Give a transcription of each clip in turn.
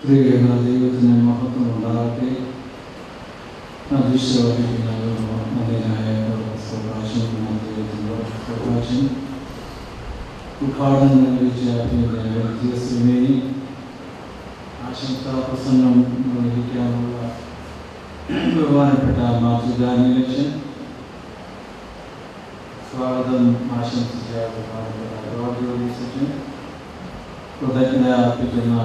സ്ത്രീകളുടെ ദൈവത്തിന് മഹത്വം ഉണ്ടാകട്ടെ അദൃശ്യമായിരിക്കുന്ന നന്ദിനായ പ്രകാശം പ്രകാശം ഉദ്ഘാടനം നിർവഹിച്ച പിന്നെ വ്യത്യസ്തമേനി ആശംസാ പ്രസംഗം നിർവഹിക്കാനുള്ള ബഹുമാനപ്പെട്ട മാതൃദാനി ലക്ഷൻ സ്വാഗതം ആശംസിച്ച ബഹുമാനപ്പെട്ട റോഡ് ജോലി സച്ചിൻ കൃതജ്ഞത അർപ്പിക്കുന്ന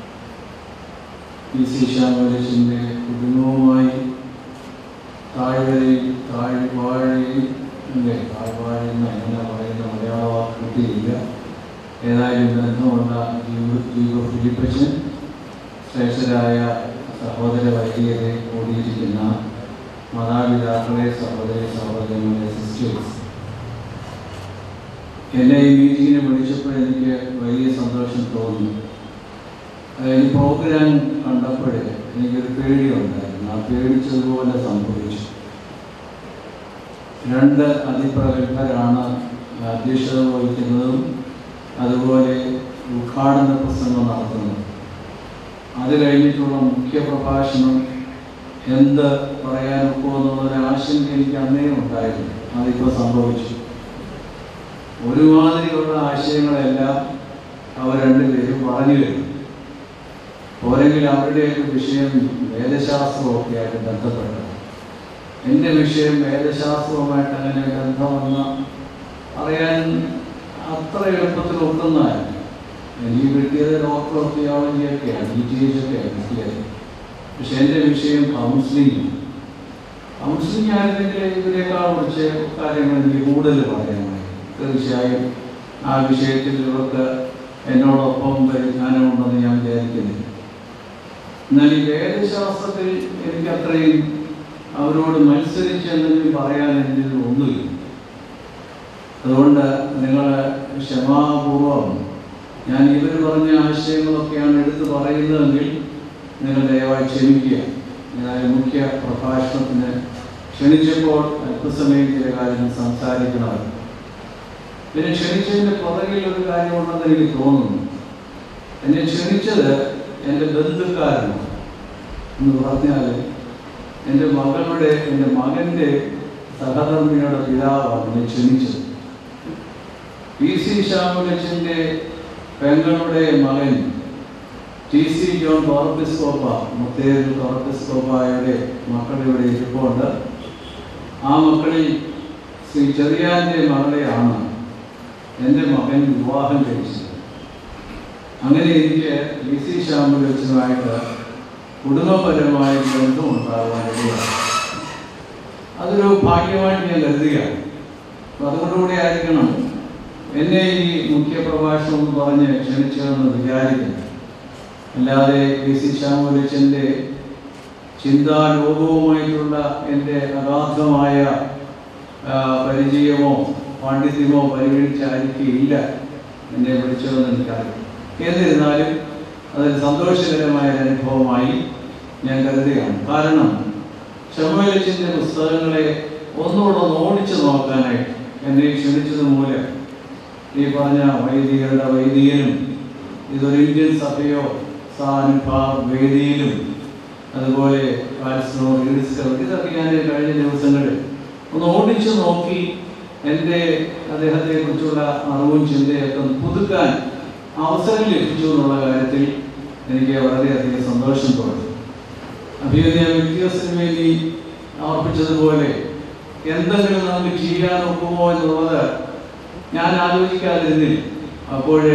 പി സി ശ്യാമലക്ഷ്മിൻ്റെ കുടുംബവുമായി താഴ്വരയിൽ താഴ്വാഴയിൽ അല്ലേ താഴ്വാഴ എന്ന് എങ്ങനെ പറയുന്ന മലയാള വാക്ക് കിട്ടിയില്ല ഏതായാലും ബന്ധമുള്ള ജീവ ജീവ ഫിലിപ്പച്ചൻ ശ്രേഷ്ഠരായ സഹോദര വൈദികരെ കൂടിയിരിക്കുന്ന മാതാപിതാക്കളെ സഹോദരി സഹോദരങ്ങളെ സിസ്റ്റേഴ്സ് എന്നെ ഈ മീറ്റിങ്ങിന് വിളിച്ചപ്പോൾ എനിക്ക് വലിയ സന്തോഷം തോന്നി ഈ പ്രോഗ്രാം കണ്ടപ്പോൾ എനിക്കൊരു പേടിയുണ്ടായിരുന്നു ആ പേടിച്ചതുപോലെ സംഭവിച്ചു രണ്ട് അതിപ്രഗത്ഭരാണ് അധ്യക്ഷത വഹിക്കുന്നതും അതുപോലെ ഉദ്ഘാടന പ്രസംഗം നടത്തുന്നത് അത് കഴിഞ്ഞിട്ടുള്ള മുഖ്യ പ്രഭാഷണം എന്ത് പറയാനൊക്കെ എന്നുള്ളൊരു ആശങ്ക എനിക്ക് അന്നേ ഉണ്ടായിരുന്നു അതിപ്പോൾ സംഭവിച്ചു ഒരുമാതിരിയുള്ള ആശയങ്ങളെല്ലാം അവർ രണ്ടുപേരും പറഞ്ഞു വരും പോരെങ്കിൽ അവരുടെയൊക്കെ വിഷയം വേദശാസ്ത്രമൊക്കെ ആയിട്ട് ബന്ധപ്പെട്ടത് എൻ്റെ വിഷയം വേദശാസ്ത്രവുമായിട്ട് അങ്ങനെ ബന്ധമെന്ന് അറിയാൻ അത്ര എളുപ്പത്തിൽ ഒക്കുന്നതല്ല എനിക്ക് കിട്ടിയത് ഡോക്ടർ ഓഫ് തിയോളജിയൊക്കെയാണ് ഡി ടി എച്ച് ഒക്കെയാണ് കിട്ടിയത് പക്ഷെ എൻ്റെ വിഷയം കൗൺസിലിംഗ് കൗൺസിലിംഗ് ആയതിൻ്റെ ഇതിനേക്കാൾ കുറച്ച് കാര്യങ്ങൾ എനിക്ക് കൂടുതൽ പറയാനായി തീർച്ചയായും ആ വിഷയത്തിൽ ഇവർക്ക് എന്നോടൊപ്പം പരിജ്ഞാനമുണ്ടെന്ന് ഞാൻ വിചാരിക്കുന്നില്ല എന്നാൽ ഈ വേദശാസ്ത്രത്തിൽ എനിക്ക് അത്രയും അവരോട് മത്സരിച്ച് എന്തെങ്കിലും പറയാൻ എന്നിൽ ഒന്നുമില്ല അതുകൊണ്ട് നിങ്ങൾ ക്ഷമാപൂർവം ഞാൻ ഇവർ പറഞ്ഞ ആശയങ്ങളൊക്കെയാണ് എടുത്തു പറയുന്നതെങ്കിൽ നിങ്ങൾ ദയവായി ക്ഷമിക്കുക ഞാൻ മുഖ്യ പ്രഭാഷണത്തിന് ക്ഷണിച്ചപ്പോൾ അല്പസമയം ചില കാര്യങ്ങൾ സംസാരിക്കണമല്ലോ പിന്നെ ക്ഷണിച്ചതിൻ്റെ പുറകിൽ ഒരു കാര്യമുണ്ടെന്ന് എനിക്ക് തോന്നുന്നു എന്നെ ക്ഷണിച്ചത് എൻ്റെ ബന്ധുക്കാരനാണ് എന്ന് പറഞ്ഞാൽ എൻ്റെ മകളുടെ എൻ്റെ മകൻ്റെ സഹധർമ്മിയുടെ പിതാവാണ് എന്നെ ക്ഷണിച്ചത് പി സി ശ്യാമലക്ഷ്മൻ്റെ പെങ്ങളുടെ മകൻ ടി സി ജോൺ ടോർപ്പിസ്കോപ്പ മുത്തേരി ടോർപ്പിസ്കോപ്പായുടെ മക്കൾ ഇവിടെ ഇരിപ്പുണ്ട് ആ മക്കളിൽ ശ്രീ ചെറിയാൻ്റെ മകളെയാണ് എൻ്റെ മകൻ വിവാഹം കഴിച്ചത് അങ്ങനെ എനിക്ക് പി സി ശ്യാമലക്ഷ്മനുമായിട്ട് കുടുംബപരമായ ബന്ധമുണ്ടാകാനിടയാണ് അതൊരു ഭാഗ്യമായിട്ട് ഞാൻ കരുതുകയാണ് അപ്പം അതുകൊണ്ടുകൂടി ആയിരിക്കണം എന്നെ ഈ മുഖ്യ പ്രഭാഷണം എന്ന് പറഞ്ഞ് ക്ഷണിച്ചതെന്ന് വിചാരിക്കുന്നു അല്ലാതെ പി സി ശ്യാമലച്ചൻ്റെ ചിന്താലോകവുമായിട്ടുള്ള എൻ്റെ അഗാധമായ ആ, പരിചയമോ പാണ്ഡിത്യമോ പരിഗണിച്ചായിരിക്കില്ല എന്നെ വിളിച്ചതെന്ന് എനിക്കറിയാം എന്നിരുന്നാലും അതൊരു സന്തോഷകരമായ ഒരു അനുഭവമായി ഞാൻ കരുതുകയാണ് കാരണം ശമലച്ചിൻ്റെ പുസ്തകങ്ങളെ ഒന്നുകൂടെ ഒന്ന് ഓടിച്ചു നോക്കാനായിട്ട് എന്നെ ക്ഷണിച്ചത് മൂലം ഈ പറഞ്ഞ വൈദികരുടെ വൈദികനും ഇതൊരു ഇന്ത്യൻ സഭയോ സാനുഭാ വേദിയിലും അതുപോലെ കാൽസ്നോ റീഡിസ്കർ ഇതൊക്കെ ഞാൻ കഴിഞ്ഞ ദിവസങ്ങളിൽ ഒന്ന് ഓടിച്ചു നോക്കി എൻ്റെ അദ്ദേഹത്തെ കുറിച്ചുള്ള അറിവും ചിന്തയൊക്കെ ഒന്ന് പുതുക്കാൻ അവസരം ലഭിച്ചു എന്നുള്ള കാര്യത്തിൽ എനിക്ക് വളരെയധികം സന്തോഷം തോന്നി അഭിനയ വ്യത്യാസത്തിന് വേണ്ടി അർപ്പിച്ചതുപോലെ എന്തെങ്കിലും നമുക്ക് ചെയ്യാൻ ഒക്കുമോ എന്നുള്ളത് ഞാൻ ആലോചിക്കാതിരുന്നില്ല അപ്പോഴേ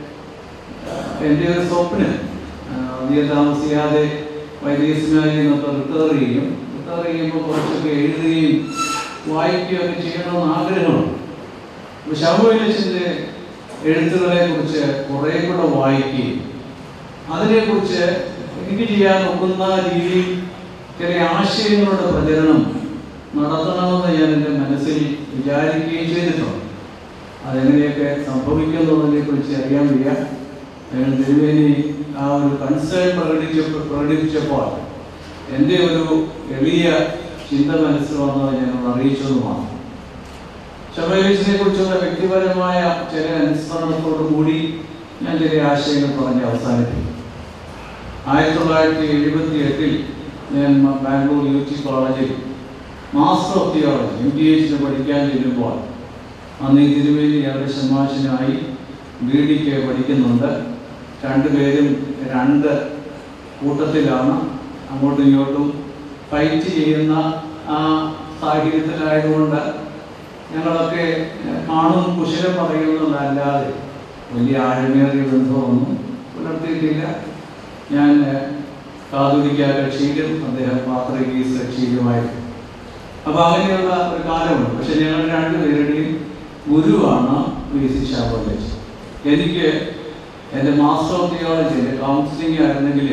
എൻ്റെ ഒരു സ്വപ്നം ആ, അധികം താമസിയാതെ വൈദ്യസ്മാരിൽ നിന്നൊക്കെ റിട്ടയർ ചെയ്യും റിട്ടയർ ചെയ്യുമ്പോൾ കുറച്ചൊക്കെ എഴുതുകയും വായിക്കുകയൊക്കെ ചെയ്യണമെന്ന് ആഗ്രഹമുണ്ട് അപ്പോൾ ശവലക്ഷ്യൻ്റെ എഴുത്തുകളെ കുറിച്ച് കുറേ കൂടെ വായിക്കുകയും അതിനെക്കുറിച്ച് എനിക്ക് ചെയ്യാൻ ഒക്കുന്ന രീതിയിൽ ചില ആശയങ്ങളുടെ പ്രചരണം നടത്തണമെന്ന് ഞാൻ എൻ്റെ മനസ്സിൽ വിചാരിക്കുകയും ചെയ്തിട്ടുണ്ട് അതെങ്ങനെയൊക്കെ സംഭവിക്കുമെന്നുള്ളതിനെ കുറിച്ച് അറിയാൻ വയ്യ ഞങ്ങൾ തിരുവേനി ആ ഒരു കൺസേൺ പ്രകടിച്ച പ്രകടിപ്പിച്ചപ്പോൾ എൻ്റെ ഒരു എളിയ ചിന്ത മനസ്സിൽ വന്നത് ഞങ്ങൾ അറിയിച്ചതുമാണ് ശബരീഷിനെ കുറിച്ചുള്ള വ്യക്തിപരമായ ചില അനുസ്മരണത്തോടു കൂടി ഞാൻ ചില ആശയങ്ങൾ പറഞ്ഞ് അവസാനിപ്പിക്കും ആയിരത്തി തൊള്ളായിരത്തി എഴുപത്തി എട്ടിൽ ഞാൻ മ- ബാംഗ്ലൂർ യു ടി കോളേജിൽ master of theology M T എച്ചിന് പഠിക്കാൻ ചെല്ലുമ്പോൾ അന്ന് ഈ തിരുവേലി അവരുടെ സമാശനായി ബി ഡിക്ക് പഠിക്കുന്നുണ്ട് രണ്ടുപേരും രണ്ട് കൂട്ടത്തിലാണ് അങ്ങോട്ടും ഇങ്ങോട്ടും ഫൈറ്റ് ചെയ്യുന്ന ആ സാഹചര്യത്തിലായതുകൊണ്ട് ഞങ്ങളൊക്കെ ഏഹ്, കാണും കുശലം പറയുന്നതല്ലാതെ വലിയ ആഴമേറിയ ബന്ധമൊന്നും പുലർത്തിയിട്ടില്ല ഞാൻ ഏഹ്, കാതോലിക്ക കക്ഷിയിലും അദ്ദേഹം പാത്രികീസ് കക്ഷിയിലുമായിരുന്നു അപ്പൊ അങ്ങനെയുള്ള ഒരു കാലമുണ്ട് പക്ഷെ ഞങ്ങൾ രണ്ടുപേരുടെയും ഗുരുവാണ് വി സി ശാബോലജ് എനിക്ക് എൻ്റെ മാസ്റ്റർ ഓഫ് തിയോളജി എൻ്റെ കൗൺസിലിംഗ് ആയിരുന്നെങ്കിൽ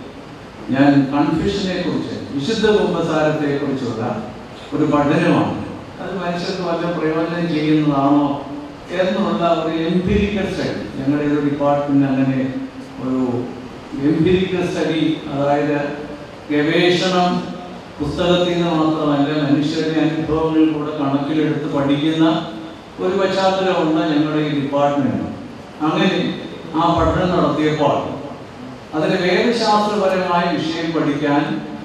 ഞാൻ കൺഫ്യൂഷനെ കുറിച്ച് വിശുദ്ധ കുമ്പസാരത്തെ കുറിച്ചുള്ള ഒരു പഠനമാണ് അത് മനുഷ്യർക്ക് വല്ല പ്രയോജനം ചെയ്യുന്നതാണോ എന്നുള്ള ഒരു എംപിരിക്കൽ സ്റ്റഡി ഞങ്ങളുടെ ഒരു ഡിപ്പാർട്ട്മെന്റ് അങ്ങനെ ഒരു എംപിരിക്കൽ സ്റ്റഡി അതായത് ഗവേഷണം പുസ്തകത്തിൽ നിന്ന് മാത്രമല്ല മനുഷ്യരുടെ അനുഭവങ്ങൾ കൂടെ കണക്കിലെടുത്ത് പഠിക്കുന്ന ഒരു പശ്ചാത്തലമുണ്ട് ഞങ്ങളുടെ ഈ ഡിപ്പാർട്ട്മെന്റ് അങ്ങനെ ആ പഠനം നടത്തിയപ്പോൾ അതിന് വേദശാസ്ത്രപരമായ വിഷയം പഠിക്കാൻ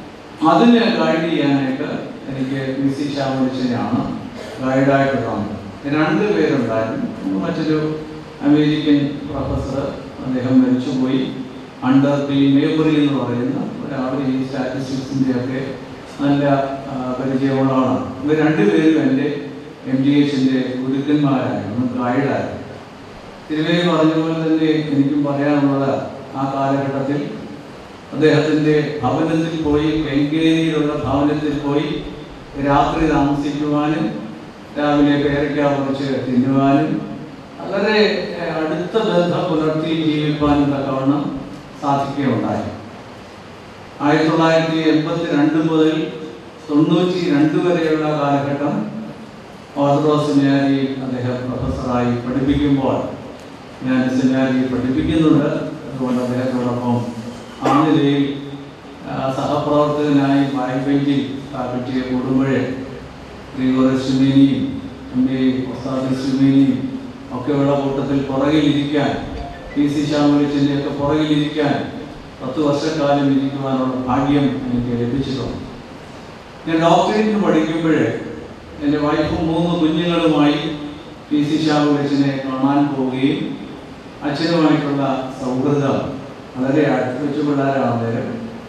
അതിന് ഗൈഡ് ചെയ്യാനായിട്ട് എനിക്ക് വി സി ശ്യാമലിച്ചനെയാണ് ഗൈഡായിട്ട് തന്നത് രണ്ട് പേരുണ്ടായിരുന്നു മറ്റൊരു അമേരിക്കൻ പ്രൊഫസർ അദ്ദേഹം മരിച്ചുപോയി അണ്ടർ പി മേബറി എന്ന് പറയുന്ന ഒരാൾ ഈ സ്റ്റാറ്റിസ്റ്റിക്സിൻ്റെ ഒക്കെ നല്ല ആ, പരിചയമുള്ള ആളാണ് ഇവർ രണ്ടുപേരും എൻ്റെ എം ജി എച്ചിൻ്റെ ഗുരുക്കന്മാരായിരുന്നു ഗൈഡായിരുന്നു തിരുവേലി പറഞ്ഞ പോലെ തന്നെ എനിക്കും പറയാനുള്ളത് ആ കാലഘട്ടത്തിൽ അദ്ദേഹത്തിൻ്റെ ഭവനത്തിൽ പോയി കെങ്കേരിയിലുള്ള ഭവനത്തിൽ പോയി രാത്രി താമസിക്കുവാനും രാവിലെ പേരയ്ക്ക പറിച്ച് തിന്നുവാനും വളരെ ഏഹ്, അടുത്ത ബന്ധം പുലർത്തി ജീവിക്കാനും തക്കവണ്ണം സാധിക്കുകയുണ്ടായി ആയിരത്തി തൊള്ളായിരത്തി എൺപത്തി രണ്ട് മുതൽ തൊണ്ണൂറ്റി രണ്ട് വരെയുള്ള കാലഘട്ടം ഓർത്തഡോക്സ് സെമിനാരിയിൽ അദ്ദേഹം പ്രൊഫസറായി പഠിപ്പിക്കുമ്പോൾ ഞാൻ സെമിനാരിയിൽ പഠിപ്പിക്കുന്നുണ്ട് അതുകൊണ്ട് അദ്ദേഹത്തോടൊപ്പം ആ നിലയിൽ ആ, സഹപ്രവർത്തകനായി വായ്പെഞ്ചിൽ ഫാക്കൽറ്റിയെ കൂടുമ്പോഴേ ഗ്രിഗോറിയസ് സുമേനിയും എം എ ഒസ്താദ് സുമേനിയും ഒക്കെയുള്ള കൂട്ടത്തിൽ പുറകിലിരിക്കാൻ പി സി ശ്യാമലിച്ചിൻ്റെ ഒക്കെ പുറകിലിരിക്കാൻ പത്ത് വർഷക്കാലം ഇരിക്കുവാനുള്ള ഭാഗ്യം എനിക്ക് ലഭിച്ചിട്ടുണ്ട് ഞാൻ ഡോക്ടറേറ്റിന് പഠിക്കുമ്പോഴേ എൻ്റെ വൈഫും മൂന്ന് കുഞ്ഞുങ്ങളുമായി പി സി ശ്യാമലിച്ചിനെ കാണാൻ പോവുകയും അച്ഛനുമായിട്ടുള്ള സൗഹൃദം വളരെ അടുത്ത് വെച്ച് പിള്ളേരാണ് നേരം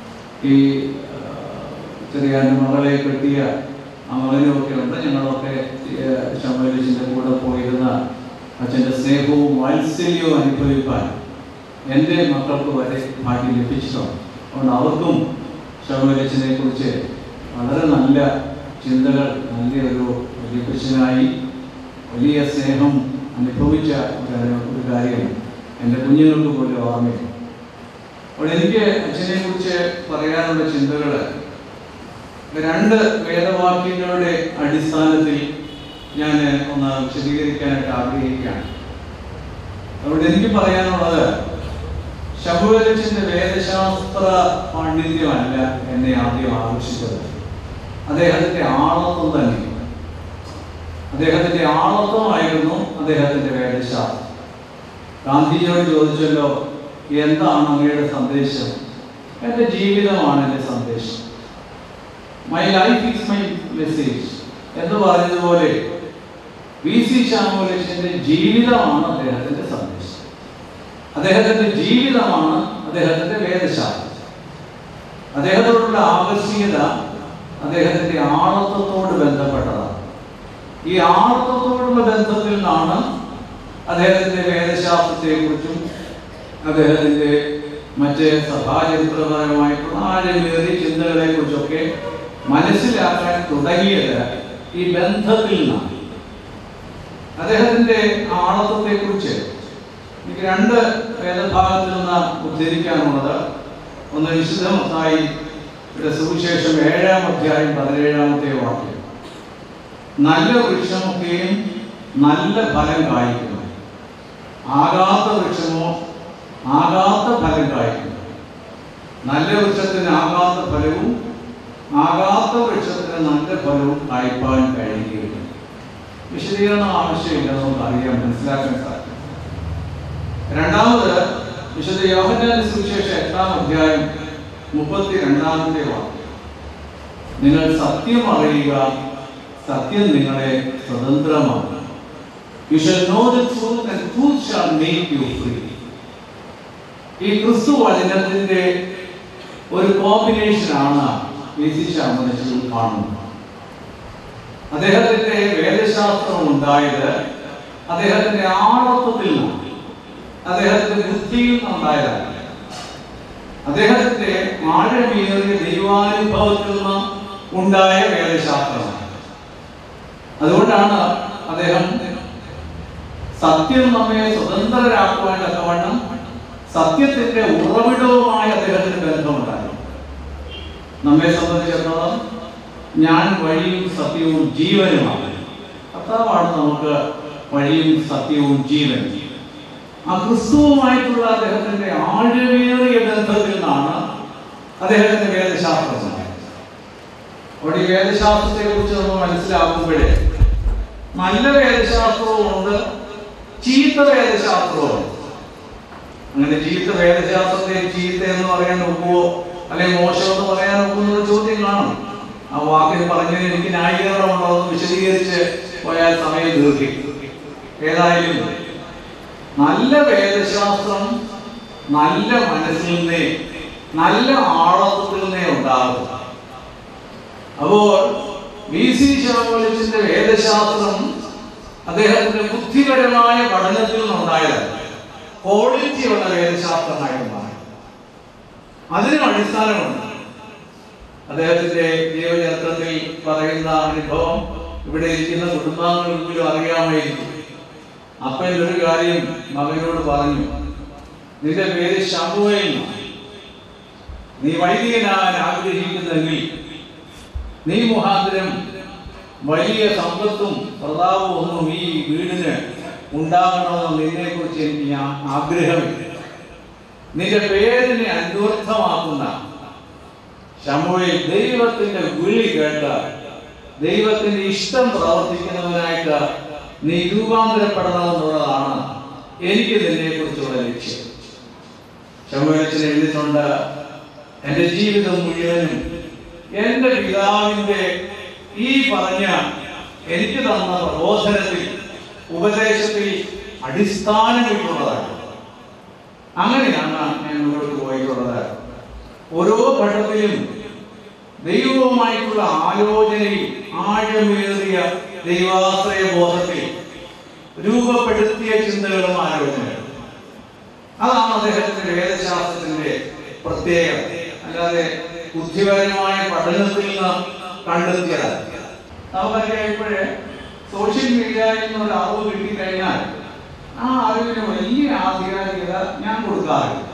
ഈ ആ, ചെറിയ എൻ്റെ മകളെ കെട്ടിയ ആ മകനും ഒക്കെ ഉണ്ട് ഞങ്ങളൊക്കെ ശമ്പലിച്ചിൻ്റെ കൂടെ പോയിരുന്ന അച്ഛൻ്റെ സ്നേഹവും വാത്സല്യവും അനുഭവിക്കാൻ എൻ്റെ മക്കൾക്ക് വരെ ഭാഗ്യം ലഭിച്ചിട്ടുണ്ട് അതുകൊണ്ട് അവർക്കും ശബരിമലച്ചനെ കുറിച്ച് വളരെ നല്ല ചിന്തകൾ നല്ല ഒരു വലിയ പുരുഷനായി വലിയ സ്നേഹം അനുഭവിച്ച ഒരു ഒരു കാര്യം എൻ്റെ കുഞ്ഞുങ്ങൾക്ക് പോലും ഓർമ്മയില്ല അപ്പോൾ എനിക്ക് അച്ഛനെ കുറിച്ച് പറയാനുള്ള ചിന്തകൾ രണ്ട് വേദവാക്യങ്ങളുടെ അടിസ്ഥാനത്തിൽ ഞാൻ ഒന്ന് വിശദീകരിക്കാനായിട്ട് ആഗ്രഹിക്കുകയാണ് അതുകൊണ്ട് എനിക്ക് പറയാനുള്ളത് ശബുവലച്ചന്റെ വേദശാസ്ത്ര പാണ്ഡിത്യമല്ല എന്നെ ആദ്യം ആകർഷിച്ചത് അദ്ദേഹത്തിന്റെ ആളത്വം തന്നെ അദ്ദേഹത്തിന്റെ ആളത്വമായിരുന്നു അദ്ദേഹത്തിന്റെ വേദശാസ്ത്രം ഗാന്ധിജിയോട് ചോദിച്ചല്ലോ എന്താണ് അങ്ങയുടെ സന്ദേശം എൻ്റെ ജീവിതമാണ് എൻ്റെ സന്ദേശം my life is my message എന്ന് പറഞ്ഞതുപോലെ വി സി ശ്യാമോലേഷന്റെ ജീവിതമാണ് അദ്ദേഹത്തിന്റെ സന്ദേശം അദ്ദേഹത്തിന്റെ ജീവിതമാണ് അദ്ദേഹത്തിന്റെ വേദശാസ്ത്രം അദ്ദേഹത്തോടുള്ള ആകർഷീയത അദ്ദേഹത്തിന്റെ ആളത്വത്തോട് ബന്ധപ്പെട്ടതാണ് ഈ ആളത്വത്തോടുള്ള ബന്ധത്തിൽ നിന്നാണ് അദ്ദേഹത്തിന്റെ വേദശാസ്ത്രത്തെ കുറിച്ചും അദ്ദേഹത്തിന്റെ മറ്റ് സഭാചരിത്രപരമായിട്ടുള്ള ആഴമേറിയ ചിന്തകളെ കുറിച്ചൊക്കെ മനസ്സിലാക്കാൻ തുടങ്ങിയത് ഈ ബന്ധത്തിൽ നിന്നാണ് അദ്ദേഹത്തിന്റെ ആളത്വത്തെ കുറിച്ച് എനിക്ക് രണ്ട് വേദഭാഗത്തിൽ നിന്ന് ഉദ്ധരിക്കാനുള്ളത് ഒന്ന് വിശുദ്ധ മത്തായി സുവിശേഷം ഏഴാം അധ്യായം പതിനേഴാമത്തെ വാക്യം നല്ല വൃക്ഷമൊക്കെയും നല്ല ഫലം കായ്ക്കുന്നു ആകാത്ത വൃക്ഷമോ ആകാത്ത ഫലം കായ്ക്കുന്നു നല്ല വൃക്ഷത്തിന് ആകാത്ത ഫലവും ആകാത്ത വൃക്ഷത്തിന് നല്ല ഫലവും കായ്പാൻ കഴിയുകയില്ല വിശദീകരണം ആവശ്യമില്ല നമുക്ക് അറിയാം മനസ്സിലാക്കാൻ സാധിക്കും രണ്ടാമത് വിശുദ്ധ യോഹന്നാന്റെ സുവിശേഷം എട്ടാം അധ്യായം മുപ്പത്തി രണ്ടാമത്തെ വാക്യം നിങ്ങൾ സത്യം അറിയുക സത്യം നിങ്ങളെ സ്വതന്ത്രമാണ് you shall know the truth and truth shall make you free ഈ ക്രിസ്തു വചനത്തിന്റെ ഒരു കോമ്പിനേഷൻ ആണ് വി സി ശാമനത്തിൽ കാണുന്നത് അദ്ദേഹത്തിന്റെ വേദശാസ്ത്രം ഉണ്ടായത് അദ്ദേഹത്തിന്റെ ആളത്വത്തിൽ നിന്നാണ് അദ്ദേഹത്തിന്റെ ബുദ്ധിയിൽ നിന്നുണ്ടായതാണ് അദ്ദേഹത്തിന്റെ ആഴമേറിയ ദൈവാനുഭവത്തിൽ നിന്ന് ഉണ്ടായ വേദശാസ്ത്രമാണ് അതുകൊണ്ടാണ് അദ്ദേഹം സത്യം നമ്മെ സ്വതന്ത്രരാക്കുവാൻ തക്കവണ്ണം സത്യത്തിന്റെ ഉറവിടവുമായി അദ്ദേഹത്തിന് ബന്ധമുണ്ടായി നമ്മെ സംബന്ധിച്ചിടത്തോളം ഞാൻ വഴിയും സത്യവും ജീവനുമാണ് കർത്താവാണ് നമുക്ക് വഴിയും സത്യവും ജീവനും ആ ക്രിസ്തുവുമായിട്ടുള്ള അദ്ദേഹത്തിന്റെ ആഴമേറിയ ബന്ധത്തിൽ നിന്നാണ് അദ്ദേഹത്തിന്റെ വേദശാസ്ത്രം ഉണ്ടായത്. അവിടെ ഈ വേദശാസ്ത്രത്തെ കുറിച്ച് നമ്മൾ മനസ്സിലാക്കുമ്പോഴേ നല്ല വേദശാസ്ത്രവും ഉണ്ട് ചീത്ത വേദശാസ്ത്രവും ഉണ്ട് അങ്ങനെ ചീത്ത വേദശാസ്ത്രത്തെ ചീത്ത എന്ന് പറയാൻ ഒക്കുവോ അല്ലെങ്കിൽ മോശം എന്ന് പറയാൻ ഒക്കുന്ന ചോദ്യം കാണും ആ വാക്കിന് പറഞ്ഞതിന് എനിക്ക് ന്യായീകരണമുണ്ടോ എന്ന് വിശദീകരിച്ച് പോയാൽ സമയം ദീർഘിക്കും ഏതായാലും നല്ല വേദശാസ്ത്രം നല്ല മനസ്സിൽ നിന്നേ നല്ല ആളത്വത്തിൽ നിന്നേ ഉണ്ടാകും അപ്പോൾ വി സി ശാമോലിച്ചിന്റെ വേദശാസ്ത്രം അദ്ദേഹത്തിന്റെ ബുദ്ധിപരമായ പഠനത്തിൽ നിന്നുണ്ടായതല്ല ക്വാളിറ്റിയുള്ള വേദശാസ്ത്രമായിട്ട് മാറി അതിനും അടിസ്ഥാനമുണ്ട് അദ്ദേഹത്തിന്റെ ജീവചരിത്രത്തിൽ പറയുന്ന അനുഭവം ഇവിടെ ഇരിക്കുന്ന കുടുംബാംഗങ്ങൾക്കും അറിയാമായിരിക്കും അപ്പൻ ഒരു കാര്യം മകനോട് പറഞ്ഞു നിന്റെ പേര് ശമുവേൽ എന്നാണ്. നീ വൈദികനാകാൻ ആഗ്രഹിക്കുന്നെങ്കിൽ നീ മുഖാന്തരം വലിയ സമ്പത്തും പ്രതാപവും ഒന്നും ഈ വീടിന് ഉണ്ടാകണമെന്ന് നിന്നെ കുറിച്ച് എനിക്ക് ഞാൻ ആഗ്രഹമില്ല നിന്റെ പേരിനെ അന്വർത്ഥമാക്കുന്ന ശമുവേൽ ദൈവത്തിന്റെ വിളി കേട്ട ദൈവത്തിന്റെ ഇഷ്ടം പ്രവർത്തിക്കുന്നവനായിട്ട് നീ രൂപാന്തരപ്പെടണമെന്നുള്ളതാണ് എനിക്ക് നിന്നെ കുറിച്ചുള്ള ലക്ഷ്യം ശമുവേലച്ചൻ എഴുതിയിട്ടുണ്ട് എന്റെ ജീവിതം മുഴുവനും എന്റെ പിതാവിന്റെ ഈ പറഞ്ഞ എനിക്ക് തന്ന പ്രബോധനത്തിൽ ഉപദേശത്തിൽ അടിസ്ഥാനമിട്ടുള്ളതാണ് അങ്ങനെയാണ് ഞാൻ മുന്നോട്ട് പോയിട്ടുള്ളത് ഓരോ ഘട്ടത്തിലും ദൈവവുമായിട്ടുള്ള ആലോചനയിൽ ആഴമേറിയ ദൈവാശ്രയ ബോധത്തിൽ രൂപപ്പെടുത്തിയ ചിന്തകളും ആലോചനകളും അതാണ് അദ്ദേഹത്തിന്റെ വേദശാസ്ത്രത്തിന്റെ പ്രത്യേകത അല്ലാതെ ബുദ്ധിപരമായ പഠനത്തിൽ നിന്ന് കണ്ടെത്തിയതല്ല നമുക്കറിയാം ഇപ്പോഴേ സോഷ്യൽ മീഡിയയിൽ നിന്ന് ഒരു അറിവ് കിട്ടിക്കഴിഞ്ഞാൽ ആ അറിവിന് വലിയ ആധികാരികത ഞാൻ കൊടുക്കാറില്ല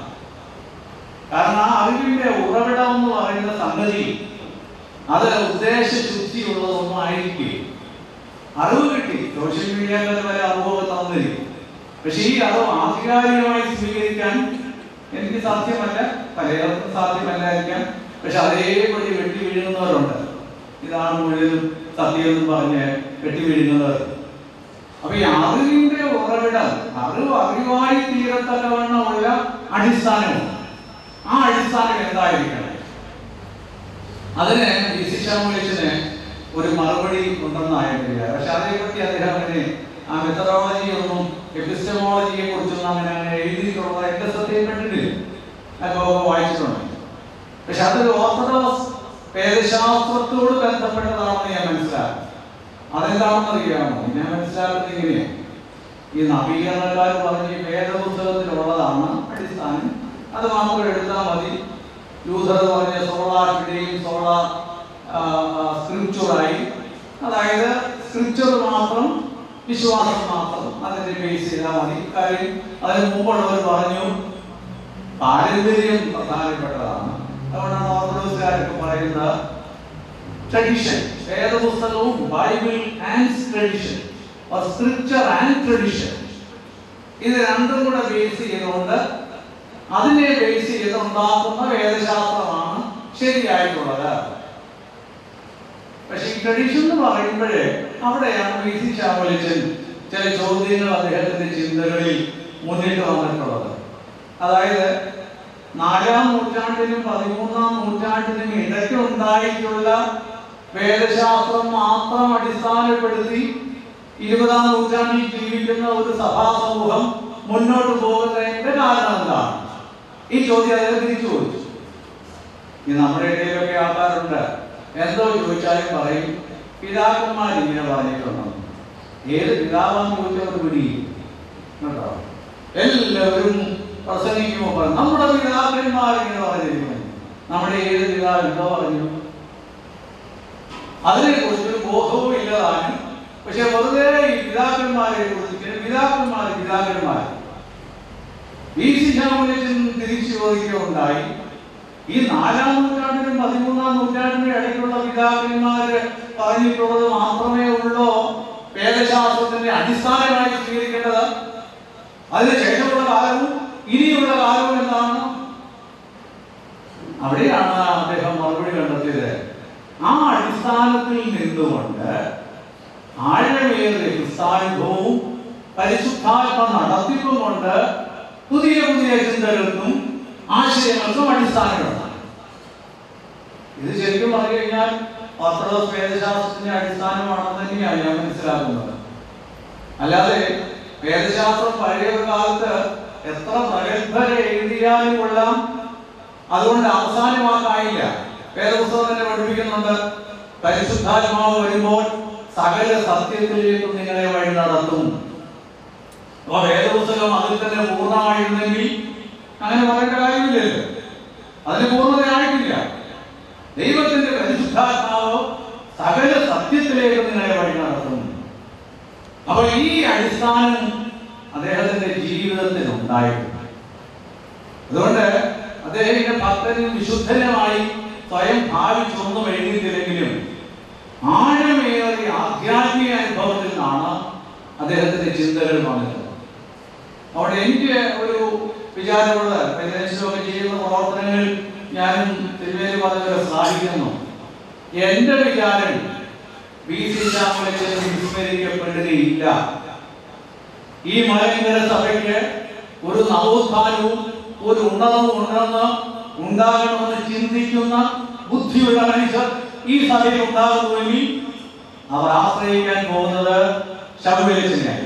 കാരണം ആ അറിവിന്റെ ഉറവിടം എന്ന് പറയുന്ന സംഗതി അത് ഉദ്ദേശശുദ്ധിയുള്ളതൊന്നും ആയിരിക്കും അറിവ് കിട്ടി സോഷ്യൽ മീഡിയയിൽ വരെ അറിവൊക്കെ തന്നിരിക്കും പക്ഷെ ഈ അറിവ് ആധികാരികമായി സ്വീകരിക്കാൻ എനിക്ക് സാധ്യമല്ല പലർക്കും സാധ്യമല്ലായിരിക്കാം പക്ഷെ അതേപടി വെട്ടി വീഴുന്നവരുണ്ട് ഇതാണ് മുഴുവനും സത്യം എന്ന് പറഞ്ഞ് വെട്ടി വീഴുന്നവർ അപ്പൊ ഈ അറിവിന്റെ ഉറവിടം അറിവ് അറിവായി തീരത്തക്കവണ്ണമുള്ള അടിസ്ഥാനമുണ്ട് ആ അടിസ്ഥാനം എന്തായിരിക്കണം അതിന് വിശിഷ്ടാമുലിച്ചിന് ഒരു മറുപടി ഉണ്ടെന്നായിട്ടില്ല പക്ഷെ അതേപറ്റി അദ്ദേഹം അങ്ങനെ ആ മെത്തഡോളജി ഒന്നും എപ്പിസ്റ്റമോളജിയെ കുറിച്ചൊന്നും അങ്ങനെ അങ്ങനെ എഴുതിയിട്ടുള്ളത് എന്റെ ശ്രദ്ധയിൽപ്പെട്ടിട്ടില്ല അപ്പൊ വായിച്ചിട്ടുണ്ട് പക്ഷെ അതൊരു ഓർത്തഡോക്സ് വേദശാസ്ത്രത്തോട് ബന്ധപ്പെട്ടതാണെന്ന് ഞാൻ മനസ്സിലാക്കി അതെന്താണെന്ന് അറിയാമോ ഞാൻ മനസ്സിലാക്കുന്നത് ഇങ്ങനെയാണ് ഈ നവീകരണക്കാർ പറഞ്ഞ ഈ വേദപുസ്തകത്തിലുള്ളതാണ് അടിസ്ഥാനം അത് മാത്രം എടുത്താൽ മതി ലൂഥർ പറഞ്ഞ സോളാ ഫിഡയും സോളാ സ്ക്രിപ്ചറായി അതായത് സ്ക്രിപ്ചർ മാത്രം വിശ്വാസം മാത്രം അതിന്റെ ബേസ് ചെയ്താൽ മതി കാര്യം അതിന് മുമ്പുള്ളവർ പറഞ്ഞു പാരമ്പര്യം പ്രധാനപ്പെട്ടതാണ് അതുകൊണ്ടാണ് ഓർത്തഡോക്സുകാരൊക്കെ പറയുന്നത് ട്രഡീഷൻ വേദപുസ്തകവും Bible and tradition scripture and tradition ഇത് രണ്ടും കൂടെ ബേസ് ചെയ്തുകൊണ്ട് അതിനെ ബേസ് ചെയ്ത് ഉണ്ടാക്കുന്ന വേദശാസ്ത്രമാണ് ശരിയായിട്ടുള്ളത് പക്ഷെ ഈ ട്രഡീഷൻ എന്ന് പറയുമ്പോഴേ അവിടെയാണ് വി സി ചാവലിച്ചൻ ചില ചോദ്യങ്ങൾ അദ്ദേഹത്തിന്റെ ചിന്തകളിൽ മുന്നിട്ട് വന്നിട്ടുള്ളത് അതായത് നാലാം നൂറ്റാണ്ടിനും പതിമൂന്നാം നൂറ്റാണ്ടിനും ഇടയ്ക്ക് ഉണ്ടായിട്ടുള്ള വേദശാസ്ത്രം മാത്രം അടിസ്ഥാനപ്പെടുത്തി ഇരുപതാം നൂറ്റാണ്ടിൽ ജീവിക്കുന്ന ഒരു സഭാ സമൂഹം മുന്നോട്ട് പോകുന്നതിന്റെ കാരണം എന്താണ് ഈ ചോദ്യം അദ്ദേഹം തിരിച്ചു ചോദിച്ചു ഈ നമ്മുടെ ഇടയിലൊക്കെ ആൾക്കാരുണ്ട് എന്തോ ചോദിച്ചാലും പറയും പിതാക്കന്മാർ ഇങ്ങനെ പറഞ്ഞിട്ടുണ്ടെന്ന് ഏത് പിതാവാന്ന് ചോദിച്ചവർ പിടിയും കേട്ടോ എല്ലാവരും പ്രസംഗിക്കുമ്പോൾ പറയും നമ്മുടെ പിതാക്കന്മാർ ഇങ്ങനെ പറഞ്ഞിരിക്കുന്നു നമ്മുടെ ഏത് പിതാവ് എന്തോ പറഞ്ഞു അതിനെ കുറിച്ചൊരു ബോധവും ഇല്ലതാനും പക്ഷെ വെറുതെ ഈ പിതാക്കന്മാരെ കുറിച്ച് പിതാക്കന്മാർ പിതാക്കന്മാർ വി സി ശ്യാമലച്ചൻ തിരിച്ചു ചോദിക്കുകയുണ്ടായി ഈ നാലാം നൂറ്റാണ്ടിനും പതിമൂന്നാം നൂറ്റാണ്ടിനും ഇടയ്ക്കുള്ള പിതാക്കന്മാര് പറഞ്ഞിട്ടുള്ളത് മാത്രമേ ഉള്ളൂ വേദശാസ്ത്രത്തിന്റെ അടിസ്ഥാനമായി സ്വീകരിക്കേണ്ടത് അതിന് ശേഷമുള്ള കാലവും ഇനിയുള്ള കാലവും എന്താണ് അവിടെയാണ് അദ്ദേഹം മറുപടി കണ്ടെത്തിയത് ആ അടിസ്ഥാനത്തിൽ നിന്നുകൊണ്ട് ആഴമേറിയ ക്രിസ്താനുഭവവും പരിശുദ്ധാത്മ നടത്തിപ്പും കൊണ്ട് പുതിയ പുതിയ ചിന്തകൾക്കും ആശയങ്ങൾക്കും അടിസ്ഥാനങ്ങളാണ് ഇത് ശരിക്കും പറഞ്ഞു കഴിഞ്ഞാൽ ഓർത്തഡോക്സ് വേദശാസ്ത്രത്തിന്റെ അടിസ്ഥാനമാണെന്ന് തന്നെയാണ് ഞാൻ മനസ്സിലാക്കുന്നത് അല്ലാതെ വേദശാസ്ത്രം പഴയ ഒരു കാലത്ത് എത്ര പ്രഗത്ഭരെ എഴുതിയാലും കൊള്ളാം അതുകൊണ്ട് അവസാനമാക്കായില്ല വേദപുസ്തകം തന്നെ പഠിപ്പിക്കുന്നുണ്ട് പരിശുദ്ധാത്മാവ് വരുമ്പോൾ സകല സത്യത്തിലേക്കും നിങ്ങളെ വഴി നടത്തും അപ്പൊ വേദപുസ്തകം അതിൽ തന്നെ പൂർണ്ണമായിരുന്നെങ്കിൽ അങ്ങനെ പറയേണ്ട കാര്യമില്ലല്ലോ അതിന് പൂർണ്ണതയായിട്ടില്ല ദൈവത്തിന്റെ പരിശുദ്ധാത്മാവ് സകല സത്യത്തിലേക്ക് നിങ്ങളെ വഴി നടത്തും അപ്പൊ ഈ അടിസ്ഥാനം അദ്ദേഹത്തിന്റെ ജീവിതത്തിൽ ഉണ്ടായിരുന്നു അതുകൊണ്ട് അദ്ദേഹത്തിന്റെ ഭക്തനും വിശുദ്ധനുമായി സ്വയം ഭാവിച്ചൊന്നും എഴുതിയിട്ടില്ലെങ്കിലും ആഴമേറിയ ആധ്യാത്മിക അനുഭവത്തിൽ നിന്നാണ് അദ്ദേഹത്തിന്റെ ചിന്തകൾ വന്നത് അവിടെ എനിക്ക് ഒരു വിചാരമുള്ളത് പ്രദേശമൊക്കെ ചെയ്യുന്ന പ്രവർത്തനങ്ങൾ ഞാനും തിരുവേലി പറഞ്ഞവരെ സഹായിക്കുന്നു എന്റെ വിചാരം ബി സി ശ്യാമലച്ചൻ വിസ്മരിക്കപ്പെടുകയില്ല ഈ മലങ്കര സഭയ്ക്ക് ഒരു നവോത്ഥാനവും ഒരു ഉണർവും ഉണ്ടെന്ന് ഉണ്ടാകണമെന്ന് ചിന്തിക്കുന്ന ബുദ്ധിയുള്ള മനുഷ്യർ ഈ സഭയിൽ ഉണ്ടാകുന്നുവെങ്കിൽ അവർ ആശ്രയിക്കാൻ പോകുന്നത് ശബരിമലച്ചനെയായിരിക്കും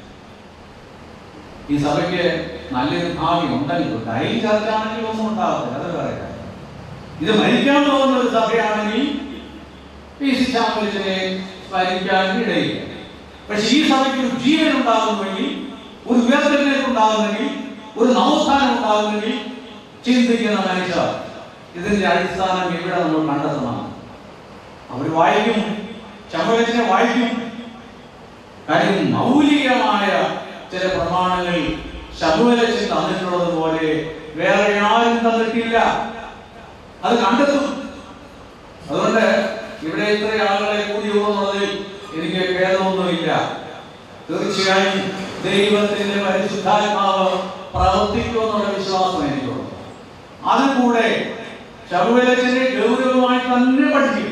ഈ സഭയ്ക്ക് നല്ലൊരു ഭാവി ഉണ്ടെങ്കിൽ ഡൈ ചർച്ചാണെങ്കിൽ ഒന്നും ഉണ്ടാകത്തില്ല അത് വേറെ കാര്യം. ഇത് മരിക്കാൻ പോകുന്ന ഒരു സഭയാണെങ്കിൽ പി സി ശാമലിനെ സ്മരിക്കാൻ ഇടയില്ല പക്ഷെ ഈ സഭയ്ക്ക് ഒരു ജീവൻ ഉണ്ടാകുന്നുവെങ്കിൽ ഒരു ഉയർത്തലിലേക്ക് ഉണ്ടാകുന്നെങ്കിൽ ഒരു നവോത്ഥാനം ഉണ്ടാകുന്നെങ്കിൽ ചിന്തിക്കുന്ന മനുഷ്യർ ഇതിന്റെ അടിസ്ഥാനം ഇവിടെ നമ്മൾ കണ്ടെത്തണം അവർ വായിക്കും ശമ്പലത്തിനെ വായിക്കും കാര്യം മൗലികമായ ചില പ്രമാണങ്ങൾ ശബുവലച്ച് തന്നിട്ടുള്ളത് പോലെ വേറെ ആരും തന്നിട്ടില്ല അത് കണ്ടെത്തും അതുകൊണ്ട് ഇവിടെ ഇത്ര ആളുകളെ കൂടിയോ എന്നുള്ളതിൽ എനിക്ക് ഭേദമൊന്നുമില്ല തീർച്ചയായും ദൈവത്തിന്റെ പരിശുദ്ധാത്മാവ് പ്രവർത്തിക്കുമെന്നുള്ള വിശ്വാസം എനിക്കുണ്ട് അത് കൂടെ ശബുവലച്ചനെ ഗൗരവമായി തന്നെ പഠിക്കും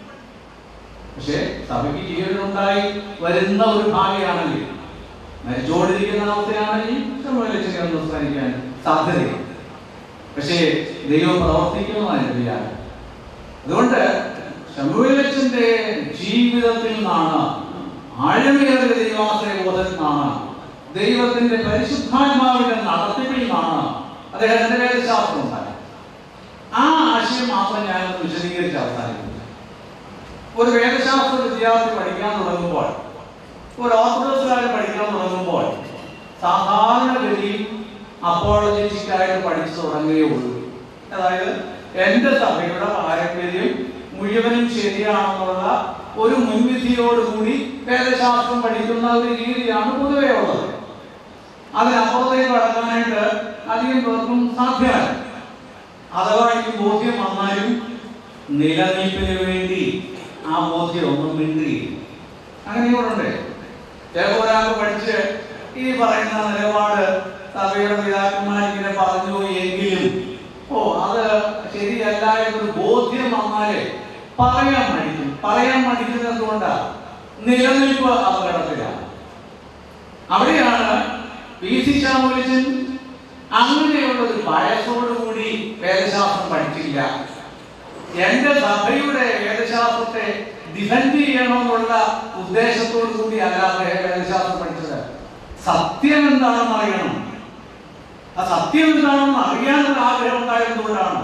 പക്ഷേ സഭയ്ക്ക് ജീവനുണ്ടായി വരുന്ന ഒരു ഭാവിയാണെങ്കിൽ മരിച്ചോടിരിക്കുന്ന അവസ്ഥയാണെങ്കിൽ ശബുവലച്ചനെ ഒന്ന് സ്മരിക്കാൻ സാധ്യതയുണ്ട് പക്ഷേ ദൈവം പ്രവർത്തിക്കുന്നതാണ് വിചാരം അതുകൊണ്ട് ശമുവേലച്ചന്റെ ജീവിതത്തിൽ നിന്നാണ് ആഴമേറിയ ദൈവാശ്രയ ബോധത്തിൽ നിന്നാണ് ദൈവത്തിന്റെ പരിശുദ്ധാത്മാവിന്റെ നടത്തിപ്പിൽ നിന്നാണ് അദ്ദേഹത്തിന്റെ വേദശാസ്ത്രം ഉണ്ടായത് ആ ആശയം മാത്രം ഞാൻ വിശദീകരിച്ച് അവസാനിക്കുന്നു ഒരു വേദശാസ്ത്ര വിദ്യാർത്ഥി പഠിക്കാൻ തുടങ്ങുമ്പോൾ ഒരു ഓർത്തഡോക്സുകാരൻ പഠിക്കാൻ തുടങ്ങുമ്പോൾ സാധാരണഗതിയിൽ അപ്പോളജറ്റിക്കായിട്ട് പഠിച്ചു തുടങ്ങുകയേ ഉള്ളൂ അതായത് എന്റെ സഭയുടെ പാരമ്പര്യം മുഴുവനും ശരിയാണെന്നുള്ള ഒരു മുൻവിധിയോടുകൂടി വേദശാസ്ത്രം പഠിക്കുന്ന ഒരു രീതിയാണ് പൊതുവേ ഉള്ളത് അതിനപ്പുറത്തേക്ക് കടക്കാനായിട്ട് അധികം പേർക്കും സാധ്യമല്ല അഥവാ ഈ ബോധ്യം വന്നാലും നിലനിൽപ്പിന് വേണ്ടി ആ ബോധ്യം ഒന്നും മിണ്ടി അങ്ങനെയോടുണ്ട് ചിലപ്പോൾ ഒരാൾക്ക് പഠിച്ച് ഈ പറയുന്ന നിലപാട് സഭയുടെ പിതാക്കന്മാർ ഇങ്ങനെ പറഞ്ഞു എങ്കിലും ഓ അത് ശരിയല്ല എന്നൊരു ബോധ്യം വന്നാലേ പറയാൻ മടിക്കും പറയാൻ മടിക്കുന്നത് എന്തുകൊണ്ടാ നിലനിൽപ്പ് അപകടത്തിലാണ് അവിടെയാണ് പി സി ശാമോലിച്ചൻ അങ്ങനെയുള്ള ഒരു ഭയത്തോടുകൂടി വേദശാസ്ത്രം പഠിച്ചില്ല എന്റെ സഭയുടെ വേദശാസ്ത്രത്തെ ഡിഫെൻഡ് ചെയ്യണമെന്നുള്ള ഉദ്ദേശത്തോടു കൂടി അല്ലാതെ വേദശാസ്ത്രം പഠിച്ചത് സത്യം എന്താണെന്ന് അറിയണം ആ സത്യം എന്താണെന്ന് അറിയാനുള്ള ആഗ്രഹം ഉണ്ടായിരുന്നുകൊണ്ടാണ്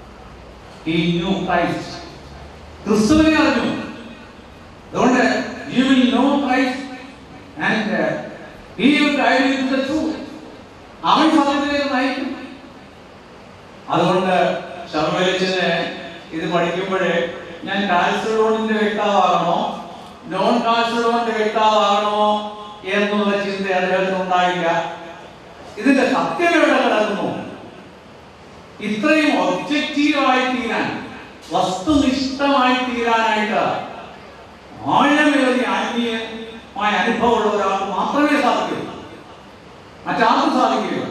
ഈ ന്യൂ ക്രൈസ്റ്റ് ക്രിസ്തുവിനെ അറിഞ്ഞു അതുകൊണ്ട് you will know Christ and he will guide you to the truth അവൻ സത്യത്തിലേക്ക് നയിക്കും അതുകൊണ്ട് ശർമ്മലിച്ചിന് ഇത് പഠിക്കുമ്പോഴേ ഞാൻ കാൽസിഡോണിന്റെ വ്യക്താവാകണോ നോൺ കാൽസിഡോണിന്റെ വ്യക്താവാകണോ എന്നുള്ള ചിന്ത അദ്ദേഹത്തിന് ഉണ്ടായില്ല ഇതിന്റെ സത്യം എവിടെ കിടക്കുന്നു ഇത്രയും ഒബ്ജക്റ്റീവായി തീരാൻ വസ്തുനിഷ്ഠമായി തീരാനായിട്ട് ആഴമേറിയ ആത്മീയമായ അനുഭവമുള്ള ഒരാൾക്ക് മാത്രമേ സാധിക്കൂ മറ്റാർക്കും സാധിക്കില്ല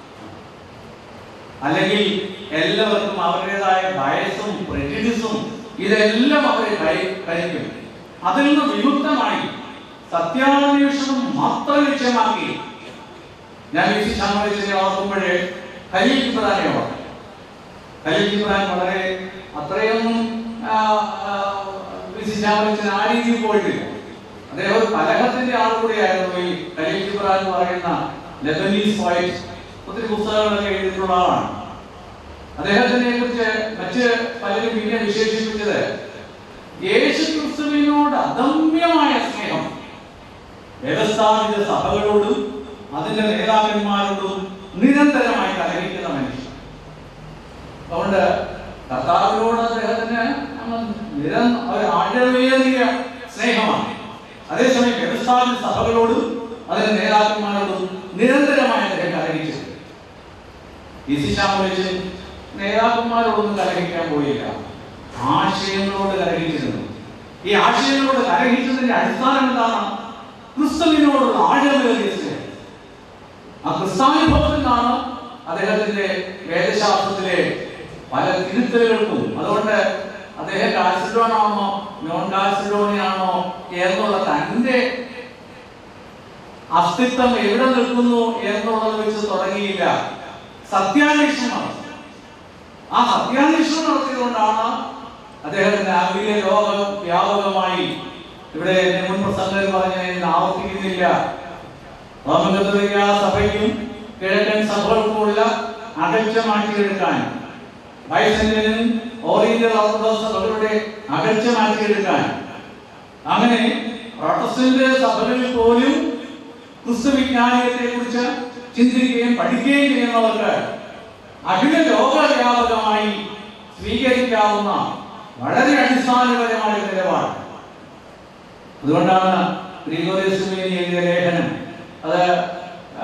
അല്ലെങ്കിൽ എല്ലാവർക്കും അവരുടേതായ ഭയസും പ്രജിഡിസും ഇതെല്ലാം അവരെ ഭയ- ഭരിക്കും അതിൽ നിന്ന് വിമുക്തമായി സത്യാന്വേഷണം മാത്രം ലക്ഷ്യമാക്കി ഞാൻ വി സി ശാമരച്ചനെ ഓർക്കുമ്പോഴേ ഖലീൽ ജിബ്രാനെ ഓർക്കും ഖലീൽ ജിബ്രാൻ വളരെ അത്രയൊന്നും ആ, ആ, വി സി ശാമരച്ചൻ ആ രീതിയിൽ പോയിട്ടില്ല അദ്ദേഹം ഒരു കലഹത്തിന്റെ ആൾ കൂടിയായിരുന്നു ഈ ഖലീൽ ജിബ്രാൻ എന്ന് പറയുന്ന ലെബനീസ് പോയിറ്റ് ഒത്തിരി പുസ്തകങ്ങളൊക്കെ എഴുതിയിട്ടുള്ള ആളാണ് അദ്ദേഹത്തിനെ കുറിച്ച് മറ്റ് പലരും പിന്നെ വിശേഷിപ്പിച്ചത് യേശു ക്രിസ്തുവിനോട് അദമ്യമായ സ്നേഹം വ്യവസ്ഥാപിത സഭകളോടും അതിന്റെ നേതാക്കന്മാരോടും നിരന്തരമായി കലഹിക്കുന്ന മനുഷ്യൻ അതുകൊണ്ട് കർത്താവിനോട് അദ്ദേഹത്തിന് അങ്ങ് നിരന്തരം ഒരു ആഴമേറിയ സ്നേഹമാണ് അതേസമയം വ്യവസ്ഥാപിത സഭകളോടും അതിന്റെ നേതാക്കന്മാരോടും നിരന്തരമായി അദ്ദേഹം കലഹിച്ചത് ഇസിശാമലിച്ച് നേതാക്കന്മാരോടൊന്നും കലഹിക്കാൻ പോയില്ല ആശയങ്ങളോട് കലഹിച്ചിരുന്നു ഈ ആശയങ്ങളോട് കലഹിച്ചതിന്റെ അടിസ്ഥാനം എന്താണ് ക്രിസ്തുവിനോടുള്ള ആഴമേറിയ സ്നേഹം ആ ക്രിസ്താനുഭവത്തിൽ നിന്നാണ് അദ്ദേഹത്തിന്റെ വേദശാസ്ത്രത്തിലെ പല തിരുത്തലുകൾക്കും അതുകൊണ്ട് അദ്ദേഹം കാൽസിഡോൺ ആണോ നോൺ കാൽസിഡോണിയാണോ എന്നുള്ള തന്റെ അസ്തിത്വം എവിടെ നിൽക്കുന്നു എന്നുള്ളത് വെച്ച് തുടങ്ങിയില്ല സത്യാന്വേഷണമാണ് ആ സത്യാന്വേഷണം നടത്തിയതുകൊണ്ടാണ് അദ്ദേഹത്തിന്റെ അഖില ലോക വ്യാപകമായി ഇവിടെ എന്നെ മുൻ പ്രസംഗത്തിൽ പറഞ്ഞ ഞാൻ ആവർത്തിക്കുന്നില്ല റോമകത്തോലിക്ക സഭയ്ക്കും കിഴക്കൻ സഭകൾക്കുമുള്ള അകൽച്ച മാറ്റിയെടുക്കാൻ ബൈസന്റിനും ഓറിയന്റൽ ഓർത്തഡോക്സ് സഭകളുടെ അകൽച്ച മാറ്റിയെടുക്കാൻ അങ്ങനെ പ്രൊട്ടസ്റ്റന്റ് സഭകളിൽ പോലും ക്രിസ്തു വിജ്ഞാനത്തെ കുറിച്ച് ചിന്തിക്കുകയും പഠിക്കുകയും ചെയ്യുന്നവർക്ക് അഖില ലോകവ്യാപകമായി സ്വീകരിക്കാവുന്ന വളരെ അടിസ്ഥാനപരമായ നിലപാട് അതുകൊണ്ടാണ് ഗ്രിഗോറിയസുമേനി എഴുതിയ ലേഖനം അത് ആ,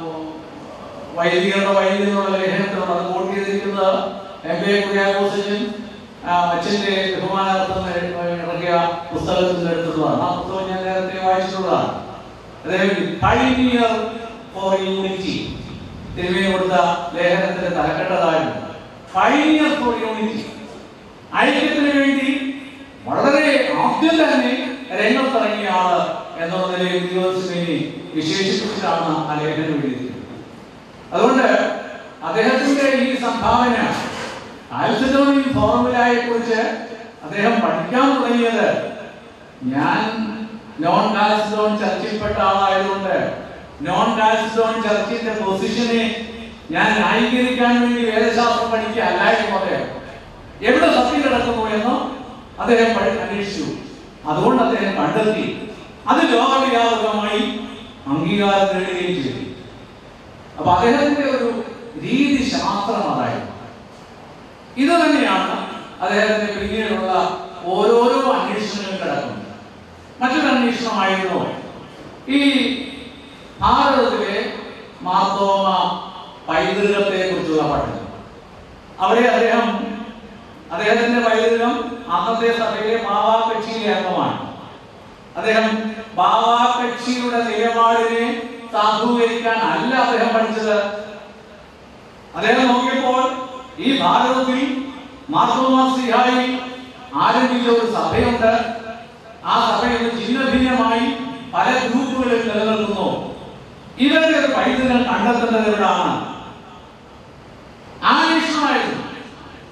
വൈദികരുടെ വൈദ്യുതി എന്നുള്ള ലേഖനത്തിലാണ് അത് കോട്ട് ചെയ്തിരിക്കുന്നത് എം എ കുര്യാഘോഷനും അച്ഛന്റെ ബഹുമാനാർത്ഥം ഇറക്കിയ പുസ്തകത്തിൽ നിന്ന് എടുത്തതാണ് ആ പുസ്തകം ഞാൻ നേരത്തെ വായിച്ചിട്ടുള്ളതാണ് അതായത് പൈനിയർ ഫോർ യൂണിറ്റി തിരുമേനി കൊടുത്ത ലേഖനത്തിന്റെ തലക്കെട്ടതായിരുന്നു പൈനിയർ ഫോർ യൂണിറ്റി ഐക്യത്തിന് വേണ്ടി വളരെ ആദ്യം തന്നെ രംഗത്തിറങ്ങിയ ആള് എന്നുള്ള നിലയിൽ ദിവസമേനി വിശേഷിപ്പിച്ചിട്ടാണ് ആ ലേഖനം എഴുതിയത് അതുകൊണ്ട് അദ്ദേഹത്തിന്റെ ഈ സംഭാവന ആൽസിഡോണിയൻ ഫോർമുലയെ കുറിച്ച് അദ്ദേഹം പഠിക്കാൻ തുടങ്ങിയത് ഞാൻ നോൺ കാൽസിഡോൺ ചർച്ചിൽപ്പെട്ട ആളായതുകൊണ്ട് നോൺ കാൽസിഡോൺ ചർച്ചിന്റെ പൊസിഷനെ ഞാൻ ന്യായീകരിക്കാൻ വേണ്ടി വേദശാസ്ത്രം പഠിക്കുക അല്ലായിരുന്നു അദ്ദേഹം എവിടെ സത്യം കിടക്കുന്നു എന്ന് അദ്ദേഹം പഠി- അന്വേഷിച്ചു അതുകൊണ്ട് അദ്ദേഹം കണ്ടെത്തി അത് ലോകവ്യാപകമായി അംഗീകാരം നേടുകയും ചെയ്തു അപ്പൊ അദ്ദേഹത്തിന്റെ ഒരു രീതി ശാസ്ത്രം അതായിരുന്നു ഇത് തന്നെയാണ് അദ്ദേഹത്തിന്റെ പിന്നീടുള്ള ഓരോരോ അന്വേഷണങ്ങളും കിടക്കുന്നത് മറ്റൊരു അന്വേഷണമായിരുന്നു ഈ ഭാരതത്തിലെ മാർത്തോമ പൈതൃകത്തെ കുറിച്ചുള്ള പഠനം അവിടെ അദ്ദേഹം അദ്ദേഹത്തിന്റെ പൈതൃകം അന്നത്തെ സഭയിലെ ബാവാ കക്ഷിയിലെ അംഗമാണ് അദ്ദേഹം ബാവാ കക്ഷിയുടെ നിലപാടിനെ സാധൂകരിക്കാൻ അല്ല അദ്ദേഹം പഠിച്ചത് അദ്ദേഹം നോക്കിയപ്പോൾ ഈ ഭാരതത്തിൽ മാർത്തോമാ ശ്രീഹായി ആരംഭിച്ച ഒരു സഭയുണ്ട് ആ സഭ ഇന്ന് ഭിന്ന ഭിന്നമായി പല ഗ്രൂപ്പുകളിൽ നിലനിൽക്കുന്നു ഇവരുടെ ഒരു പൈതൃകം കണ്ടെത്തേണ്ടത് എവിടാണ്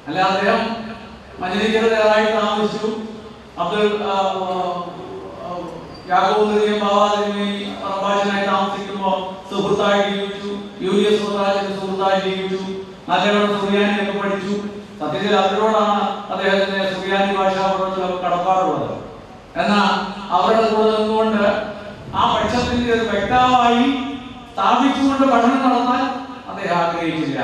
അല്ല അദ്ദേഹം മഞ്ഞരിക്കരുതേറായി താമസിച്ചു അബ്ദുൽ ആ, ആ, യാക്കോബ് നദിയും ബാബാദിനെയും പ്രഭാഷനായി താമസിക്കുമ്പോൾ സുഹൃത്തായി ജീവിച്ചു യൂരിയസ് സുഹൃത്താജിന്റെ സുഹൃത്തായി ജീവിച്ചു നല്ലവണ്ണം സുറിയാനിയൊക്കെ പഠിച്ചു സത്യത്തിൽ അവരോടാണ് അദ്ദേഹത്തിന് സുറിയാനി ഭാഷ പഠനത്തിലൊക്കെ കടപ്പാടുള്ളത് എന്നാൽ അവരുടെ കൂടെ നിന്നുകൊണ്ട് ആ പക്ഷത്തിന്റെ ഒരു വ്യക്താവായി സ്ഥാപിച്ചുകൊണ്ട് പഠനം നടത്താൻ അദ്ദേഹം ആഗ്രഹിച്ചില്ല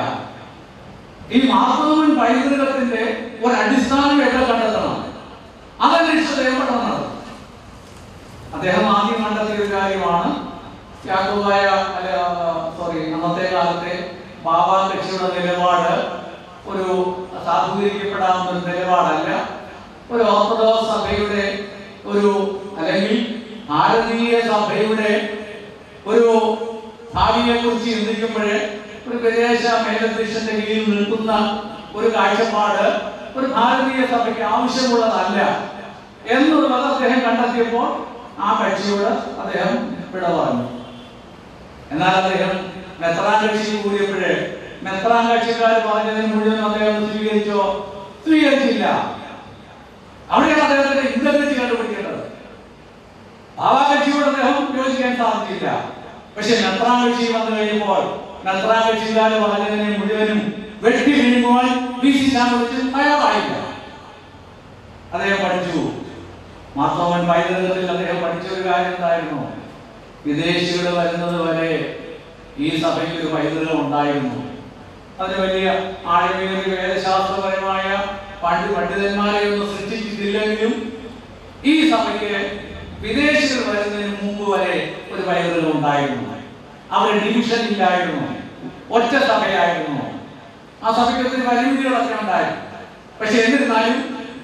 ഈ മാർത്തോമൻ പൈതൃകത്തിന്റെ ഒരു അടിസ്ഥാനം എവിടെ കണ്ടെത്തണം അതന്വേഷിച്ച് അദ്ദേഹം പഠനം നടത്തും അദ്ദേഹം ആദ്യം കണ്ടെത്തിയ ഒരു കാര്യമാണ് യാക്കോബായ അല്ല സോറി അന്നത്തെ കാലത്തെ ബാബ കക്ഷിയുടെ നിലപാട് ഒരു സാധൂകരിക്കപ്പെടാവുന്ന ഒരു നിലപാടല്ല ഒരു ഓർത്തഡോക്സ് സഭയുടെ ഒരു അല്ലെങ്കിൽ ഭാരതീയ സഭയുടെ ഒരു ഭാവിയെ കുറിച്ച് ചിന്തിക്കുമ്പോഴേ ഒരു വിദേശ മേലധ്യക്ഷന്റെ കീഴിൽ നിൽക്കുന്ന ഒരു കാഴ്ചപ്പാട് ഒരു ഭാരതീയ സഭയ്ക്ക് ആവശ്യമുള്ളതല്ല എന്നുള്ളത് അദ്ദേഹം കണ്ടെത്തിയപ്പോൾ ആ കക്ഷിയോട് അദ്ദേഹം വിട പറഞ്ഞു എന്നാൽ അദ്ദേഹം മെത്രാൻ കക്ഷി കൂടിയപ്പോഴേ മെത്രാൻ കക്ഷിക്കാർ പറഞ്ഞതിന് മുഴുവൻ അദ്ദേഹം സ്വീകരിച്ചോ സ്വീകരിച്ചില്ല അവിടെയാണ് അദ്ദേഹത്തിന്റെ ഇന്റർനെറ്റ് കണ്ടുപിടിക്കേണ്ടത് ഭാവാകക്ഷിയോട് അദ്ദേഹം യോജിക്കാൻ സാധിച്ചില്ല പക്ഷെ മെത്രാൻ കക്ഷി വന്നു കഴിഞ്ഞപ്പോൾ മെത്രാൻ കക്ഷിക്കാർ പറഞ്ഞതിനെ മുഴുവനും വെട്ടി വീഴുമ്പോൾ പി സി ശാന്തിച്ച് തയ്യാറായില്ല അദ്ദേഹം പഠിച്ചു മാത്തോമൻ പൈതൃകത്തിൽ അദ്ദേഹം പഠിച്ച ഒരു കാര്യം എന്തായിരുന്നു വിദേശികൾ വരുന്നത് വരെ ഈ സഭയ്ക്ക് ഒരു പൈതൃകം ഉണ്ടായിരുന്നു അതിന് വലിയ ആഴമേറിയ വേദശാസ്ത്രപരമായ പണ്ഡി പണ്ഡിതന്മാരെ ഒന്നും സൃഷ്ടിച്ചിട്ടില്ലെങ്കിലും ഈ സഭയ്ക്ക് വിദേശികൾ വരുന്നതിന് മുമ്പ് വരെ ഒരു പൈതൃകം ഉണ്ടായിരുന്നു അവിടെ ഡിവിഷൻ ഇല്ലായിരുന്നു ഒറ്റ സഭയായിരുന്നു ആ സഭയ്ക്ക് ഒത്തിരി പരിമിതികളൊക്കെ ഉണ്ടായിരുന്നു പക്ഷെ എന്നിരുന്നാലും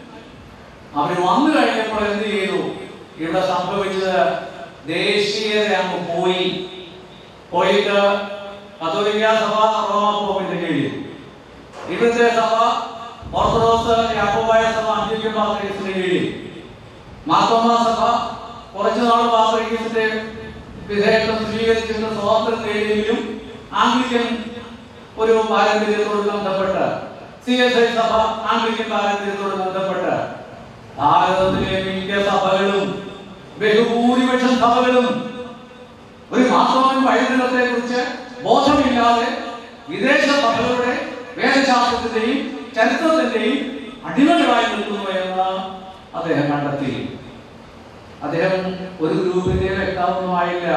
അവർ വന്നു കഴിഞ്ഞപ്പോൾ എന്ത് ചെയ്തു ഇവിടെ സംഭവിച്ചത് ദേശീയത അങ്ങ് പോയി പോയിട്ട് കത്തോലിക്ക സഭ റോമാപ്പോപ്പിന്റെ കീഴിൽ ഇവിടുത്തെ സഭ ഓർത്തഡോക്സ് യാക്കോബായ സഭ അന്ത്യോക്യ പാത്രീസിന്റെ കീഴിൽ മാത്തോമ സഭ കുറച്ചു നാൾ പാത്രീസിന്റെ വിധേയത്വം സ്വീകരിച്ചിട്ട് സ്വാതന്ത്ര്യം നേടിയെങ്കിലും ആംഗ്ലിക്കൻ ഒരു പാരമ്പര്യത്തോട് ബന്ധപ്പെട്ട് സി എസ് ഐ സഭ ആംഗ്ലിക്കൻ പാരമ്പര്യത്തോട് ബന്ധപ്പെട്ട് ഭാരതത്തിലെ മിക്ക സഭകളും ബഹുഭൂരിപക്ഷം സഭകളും ഒരു മാസവൻ പൈതൃകത്തെ കുറിച്ച് ബോധമില്ലാതെ വിദേശ സഭകളുടെ വേദശാസ്ത്രത്തിന്റെയും ചരിത്രത്തിന്റെയും അടിമകളായി നിൽക്കുന്നു എന്ന് അദ്ദേഹം കണ്ടെത്തി അദ്ദേഹം ഒരു ഗ്രൂപ്പിന്റെ വ്യക്താവൊന്നുമായില്ല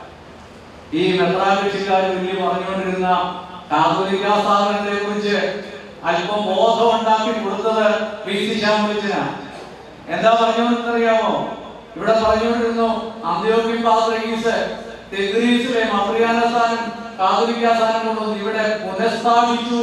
ഈ മെത്രാകക്ഷിക്കാർ വലിയ പറഞ്ഞുകൊണ്ടിരുന്ന കാതോലിക്ക സ്ഥാപനത്തെ കുറിച്ച് അല്പം ബോധം ഉണ്ടാക്കി കൊടുത്തത് പി സി ശാമുലിച്ചനാണ് എന്താ പറഞ്ഞോന്നറിയാമോ ഇവിടെ പറഞ്ഞുകൊണ്ടിരുന്നു അന്ത്യോക്യം പാത്രീസ് തെഗ്രീസിലെ മത്രിയാന സ്ഥാനം കാതോലിക്ക സ്ഥാനം കൊണ്ടുവന്ന് ഇവിടെ പുനഃസ്ഥാപിച്ചു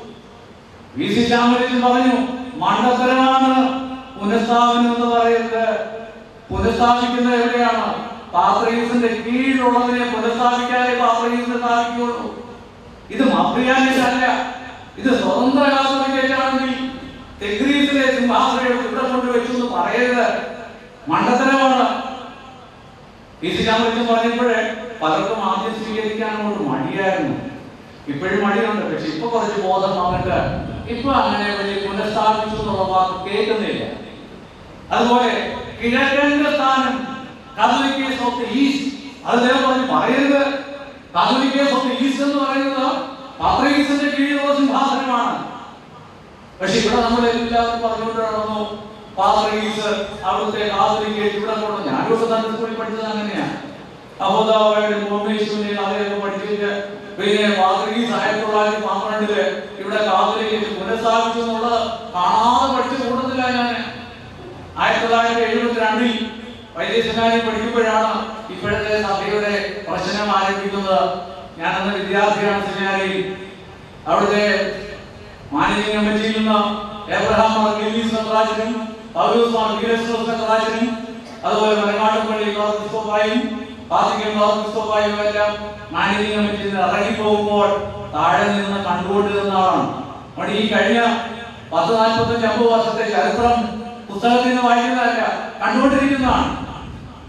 വി സി ശാമുലിച്ചൻ പറഞ്ഞു മണ്ടത്തരമാണ് പുനഃസ്ഥാപനം എന്ന് പറയുന്നത് പുനഃസ്ഥാപിക്കുന്നത് എവിടെയാണ് പാത്രീസിന്റെ കീഴിലുള്ളതിനെ പുനഃസ്ഥാപിക്കാനേ പാത്രീസിനെ സ്ഥാപിക്കുള്ളൂ ഇത് മഫ്രിയാനിലല്ല ഇത് സ്വതന്ത്ര കാതോലിക്കാണെങ്കിൽ തെഗ്രീസിലെ സിംഹാസനം ഇവിടെ കൊണ്ടുവച്ചു എന്ന് പറയരുത് മണ്ടത്തരമാണ് ഈസിലാമറിച്ച് പറഞ്ഞപ്പോഴേ പലർക്കും ആദ്യം സ്വീകരിക്കാൻ അങ്ങോട്ട് മടിയായിരുന്നു ഇപ്പോഴും മടിയുണ്ട് പക്ഷെ ഇപ്പൊ കുറച്ച് ബോധം വന്നിട്ട് ഇപ്പൊ അങ്ങനെ വലിയ പുനഃസ്ഥാപിച്ചു എന്നുള്ള വാക്ക് കേൾക്കുന്നില്ല അതുപോലെ കിഴക്കന്റെ സ്ഥാനം കാതോലിക്കേസ് ഓഫ് ദ ഈസ്റ്റ് അത് അദ്ദേഹം പറഞ്ഞു പറയരുത് കാതോലിക്കേസ് ഓഫ് ദ ഈസ്റ്റ് എന്ന് പറയുന്നത് പാത്രീസിന്റെ കീഴിലുള്ള സിംഹാസനമാണ് പക്ഷെ ഇവിടെ നമ്മൾ എല്ലാവരും പറഞ്ഞുകൊണ്ട് നടന്നു പാത്രീസ് അവിടുത്തെ കാതോലിക്കേസ് ഇവിടെ കൊണ്ട് ഞാനൊക്കെ തന്നെ സ്കൂളിൽ പഠിച്ചത് അങ്ങനെയാണ് അബോധാവായുടെ മോമേശ്വരനെ അതൊക്കെ പഠിച്ചിട്ട് പിന്നെ പാത്രീസ് ആയിരത്തി തൊള്ളായിരത്തി പന്ത്രണ്ടില് ഇവിടെ കാതോലിക്കേസ് പുനഃസ്ഥാപിച്ചു എന്നുള്ളത് കാണാതെ പഠിച്ച കൂട്ടത്തില്ല ഞാൻ ആയിരത്തി തൊള്ളായിരത്തി എഴുപത്തി രണ്ടിൽ വൈദ്യസേനാനി പഠിക്കുമ്പോഴാണ് ഇപ്പോഴത്തെ സഭയുടെ പ്രശ്നം ആരംഭിക്കുന്നത് ഞാൻ അന്ന് വിദ്യാർത്ഥിയാണ് സെമിനാരിയിൽ അവിടുത്തെ മാനേജിംഗ് കമ്മിറ്റിയിൽ നിന്ന് എബ്രഹാം മാർ ഗില്ലീസ് നടരാജനും പൗലോസ് മാർ ഗിലസ്ലോസ് നടരാജനും അതുപോലെ മലനാട്ടുപള്ളി ക്രിസ്തോഫായും പാത്തിക്കൽ ക്രിസ്തോഫായും എല്ലാം മാനേജിംഗ് കമ്മിറ്റിയിൽ നിന്ന് ഇറങ്ങി പോകുമ്പോൾ താഴെ നിന്ന് കണ്ടുകൊണ്ടിരുന്നതാണ് അവിടെ ഈ കഴിഞ്ഞ പത്ത് നാൽപ്പത്തഞ്ച് അമ്പത് വർഷത്തെ ചരിത്രം പുസ്തകത്തിൽ നിന്ന് വായിക്കുന്നതല്ല കണ്ടുകൊണ്ടിരിക്കുന്നതാണ്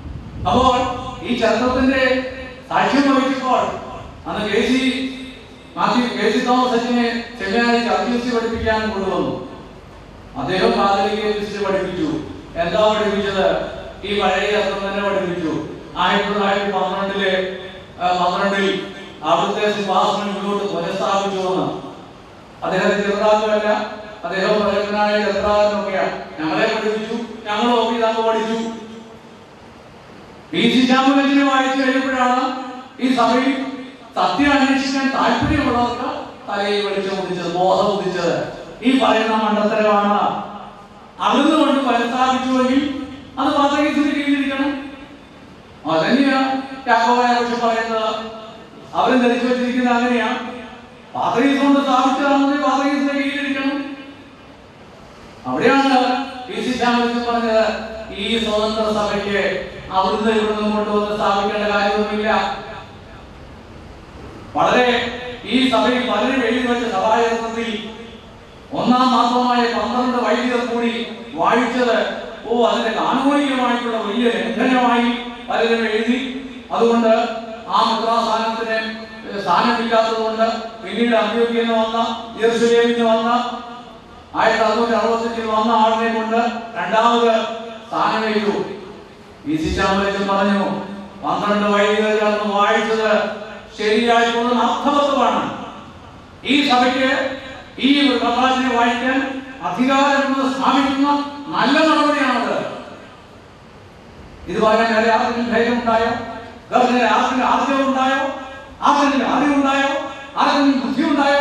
അപ്പോൾ ഈ ചരിത്രത്തിന്റെ സാക്ഷ്യം വഹിക്കുമ്പോൾ അന്ന് K C Mathew K C Thomas അച്ഛനെ സെമിനാരി ചർച്ചീസ് പഠിപ്പിക്കാൻ കൊണ്ടുവന്നു അദ്ദേഹം കാതലികയെ കുറിച്ച് പഠിപ്പിച്ചു എന്താ പഠിപ്പിച്ചത് ഈ പഴയ അർത്ഥം തന്നെ പഠിപ്പിച്ചു ആയിരത്തി തൊള്ളായിരത്തി പന്ത്രണ്ടിലെ ആ, പന്ത്രണ്ടിൽ അവിടുത്തെ സിംഹാസനം മുന്നോട്ട് പുനഃസ്ഥാപിച്ചു എന്ന് അദ്ദേഹത്തെ ചെറുതാക്കുകയല്ല അദ്ദേഹം പ്രഗത്ഭനായ ചെറുതാകാരനൊക്കെയാണ് ഞങ്ങളെ പഠിപ്പിച്ചു ഞങ്ങൾ ഓഫീസാക്ക് പഠിച്ചു പി സി ചാമുലജിനെ വായിച്ചു കഴിഞ്ഞപ്പോഴാണ് ഈ സഭയിൽ സത്യം അന്വേഷിക്കാൻ താല്പര്യമുള്ളവർക്ക് തലയിൽ വെളിച്ചം ഉദിച്ചത് ബോധം ഉദിച്ചത് ഈ പറയുന്ന മണ്ടത്തരമാണ് അവിടുന്ന് കൊണ്ട് പുനഃസ്ഥാപിച്ചുവെങ്കിൽ അത് പാത്രകീസിന് കീഴിലിരിക്കണം അതന്നെയാ യാക്കോബായ പക്ഷെ പറയുന്നത് അവരും ധരിച്ചു വെച്ചിരിക്കുന്നത് അങ്ങനെയാ പാത്രകീസ് കൊണ്ട് സ്ഥാപിച്ചതാണെങ്കിൽ പാത്രകീസിന്റെ കീഴിലിരിക്കണം അവിടെയാണ് പി സി ചാമലിസ് പറഞ്ഞത് ഈ സ്വതന്ത്ര സഭയ്ക്ക് അവിടുന്ന് ഇവിടുന്ന് കൊണ്ടുവന്ന് സ്ഥാപിക്കേണ്ട കാര്യമൊന്നുമില്ല വളരെ ഈ സഭയിൽ പലരും എഴുതി വെച്ച സഭാചരിത്രത്തിൽ ഒന്നാം മാസമായ പന്ത്രണ്ട് വൈദികർ കൂടി വായിച്ചത് ഓ അതിന്റെ കാനൂനികമായിട്ടുള്ള വലിയ ലംഘനമായി പലരും എഴുതി അതുകൊണ്ട് ആ മുദ്രാസ്ഥാനത്തിന് സ്ഥാനമില്ലാത്തത് കൊണ്ട് പിന്നീട് അന്ത്യോഗ്യയിൽ നിന്ന് വന്ന യെറുശലേമിൽ നിന്ന് വന്ന ആയിരത്തി അറുന്നൂറ്റി അറുപത്തഞ്ചിൽ വന്ന ആളിനെ കൊണ്ട് രണ്ടാമത് സ്ഥാനമേറ്റു പി സി ചാമ്പലച്ചൻ പറഞ്ഞു പന്ത്രണ്ട് വൈദികർ ചേർന്ന് വായിച്ചത് ശരിയായിട്ടുള്ള അർത്ഥവത്വമാണ് ഈ സഭയ്ക്ക് ഈ ഒരു പ്രകാശനെ വായിക്കാൻ അധികാരമെന്ന് സ്ഥാപിക്കുന്ന നല്ല നടപടിയാണത് ഇത് പറയാൻ വേറെ ആർക്കെങ്കിലും ധൈര്യം ഉണ്ടായോ വേറെ ആർക്കെങ്കിലും ആർജവം ഉണ്ടായോ ആർക്കെങ്കിലും അറിവുണ്ടായോ ആർക്കെങ്കിലും ബുദ്ധി ഉണ്ടായോ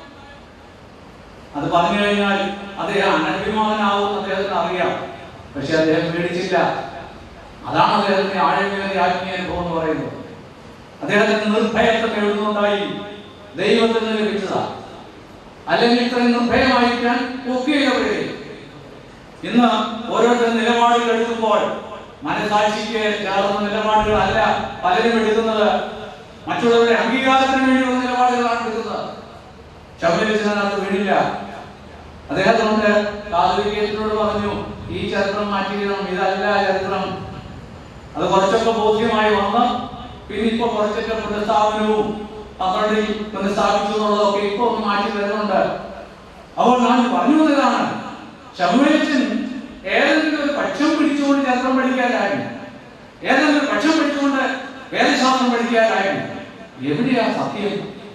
അത് പറഞ്ഞു കഴിഞ്ഞാൽ അദ്ദേഹം അനഭിമാനാവും അദ്ദേഹത്തിന് അറിയാം പക്ഷെ അദ്ദേഹം പേടിച്ചില്ല അതാണ് അദ്ദേഹത്തിന്റെ ആഴമേറിയ ആത്മീയ അനുഭവം എന്ന് പറയുന്നത് അദ്ദേഹത്തിന് നിർഭയത്വം എഴുതുന്നുണ്ടായി ദൈവത്തിൽ നിന്ന് ലഭിച്ചതാ അല്ലെങ്കിൽ ഇത്രയും നിർഭയമായിരിക്കാൻ ഒക്കെയവരെ ഇന്ന് ഓരോരുത്തർ നിലപാടുകൾ എഴുതുമ്പോൾ മനസാക്ഷിക്ക് ചേർന്ന നിലപാടുകളല്ല പലരും എഴുതുന്നത് മറ്റുള്ളവരുടെ അംഗീകാരത്തിന് വേണ്ടിയുള്ള നിലപാടുകളാണ് എടുക്കുന്നത് ശബരിമലത്തിനകത്ത് വീണില്ല അദ്ദേഹത്തോട് കാതലികേറ്റിനോട് പറഞ്ഞു ഈ ചരിത്രം മാറ്റിയിടണം ഇതല്ല ചരിത്രം അത് കുറച്ചൊക്കെ ബോധ്യമായി വന്ന് പിന്നെ ഇപ്പൊ കുറച്ചൊക്കെ പുനഃസ്ഥാപനവും പന്ത്രണ്ടിൽ പുനഃസ്ഥാപിച്ചു എന്നുള്ളതൊക്കെ ഇപ്പൊ ഒന്ന് മാറ്റി വരുന്നുണ്ട് അപ്പോൾ ഞാൻ പറഞ്ഞു വന്നതാണ് ശബരിമലച്ചൻ ഏതെങ്കിലും ഒരു പക്ഷം പിടിച്ചുകൊണ്ട് ചരിത്രം പഠിക്കാനായിരുന്നു ഏതെങ്കിലും ഒരു പക്ഷം പിടിച്ചുകൊണ്ട് വേദശാസ്ത്രം പഠിക്കാനായിരുന്നു എവിടെയാ സത്യം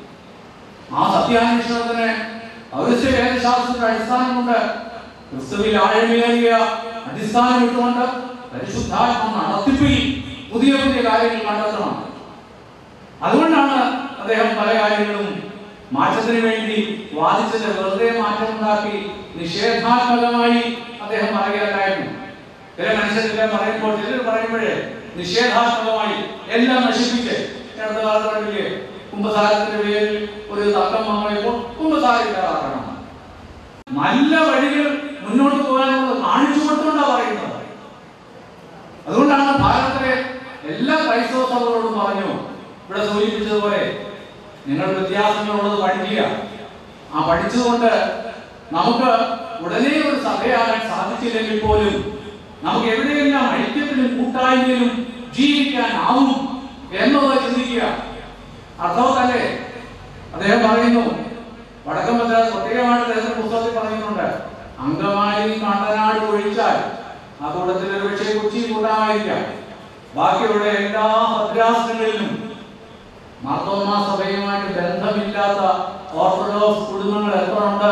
ആ സത്യാന്വേഷണത്തിന് പൗരസ്യ വേദശാസ്ത്രത്തിന്റെ അടിസ്ഥാനമുണ്ട് ക്രിസ്തുവിൽ ആഴമേറിയ അടിസ്ഥാനം ഇട്ടുകൊണ്ട് പരിശുദ്ധാത്മ നടത്തിപ്പിൽ പുതിയ പുതിയ കാര്യങ്ങൾ കണ്ടെത്തണം അതുകൊണ്ടാണ് അദ്ദേഹം പല കാര്യങ്ങളും മാറ്റത്തിന് വേണ്ടി വാദിച്ചത് വെറുതെ മാറ്റമുണ്ടാക്കി നിഷേധാത്മകമായി അദ്ദേഹം പറയുകയായിരുന്നു ചില മനുഷ്യരെല്ലാം പറയുമ്പോൾ ചിലർ പറയുമ്പോഴേ നിഷേധാത്മകമായി എല്ലാം നശിപ്പിച്ച് അടുത്ത കാലത്ത് കണ്ടില്ലേ കുംഭസാരത്തിന്റെ പേരിൽ ഒരു തർക്കം വന്നപ്പോൾ കുംഭസാരിക്കാറാക്കണം നല്ല വഴികൾ മുന്നോട്ട് പോകാനുള്ളത് കാണിച്ചു കൊടുത്തുകൊണ്ടാണ് പറയുന്നത് അതുകൊണ്ടാണ് ഭാരതത്തിലെ എല്ലാ ക്രൈസ്തവ സഭകളോടും പറഞ്ഞു ഇവിടെ സൂചിപ്പിച്ചതുപോലെ നിങ്ങൾ വ്യത്യാസങ്ങളുള്ളത് പഠിക്കുക ആ പഠിച്ചതുകൊണ്ട് നമുക്ക് ഉടനെ ഒരു സഭയാകാൻ സാധിച്ചില്ലെങ്കിൽ പോലും നമുക്ക് എവിടെയെല്ലാം ഐക്യത്തിലും കൂട്ടായ്മയിലും ജീവിക്കാനാവും എന്നുള്ളത് ചിന്തിക്കുക അർത്ഥവത്തല്ലേ അദ്ദേഹം പറയുന്നു വടക്കം പഞ്ചായത്ത് പ്രത്യേകമായിട്ട് അദ്ദേഹത്തിന്റെ പുസ്തകത്തിൽ പറയുന്നുണ്ട് അങ്കമാലി കണ്ടനാട് ഒഴിച്ചാൽ ആ കൂട്ടത്തിൽ ഒരു പക്ഷേ കൊച്ചി കൂട്ടാമായിരിക്കാം ബാക്കിയുള്ള എല്ലാ ഭദ്രാസനങ്ങളിലും മാർത്തോമാ സഭയുമായിട്ട് ബന്ധമില്ലാത്ത ഓർത്തഡോക്സ് കുടുംബങ്ങൾ എത്ര ഉണ്ട്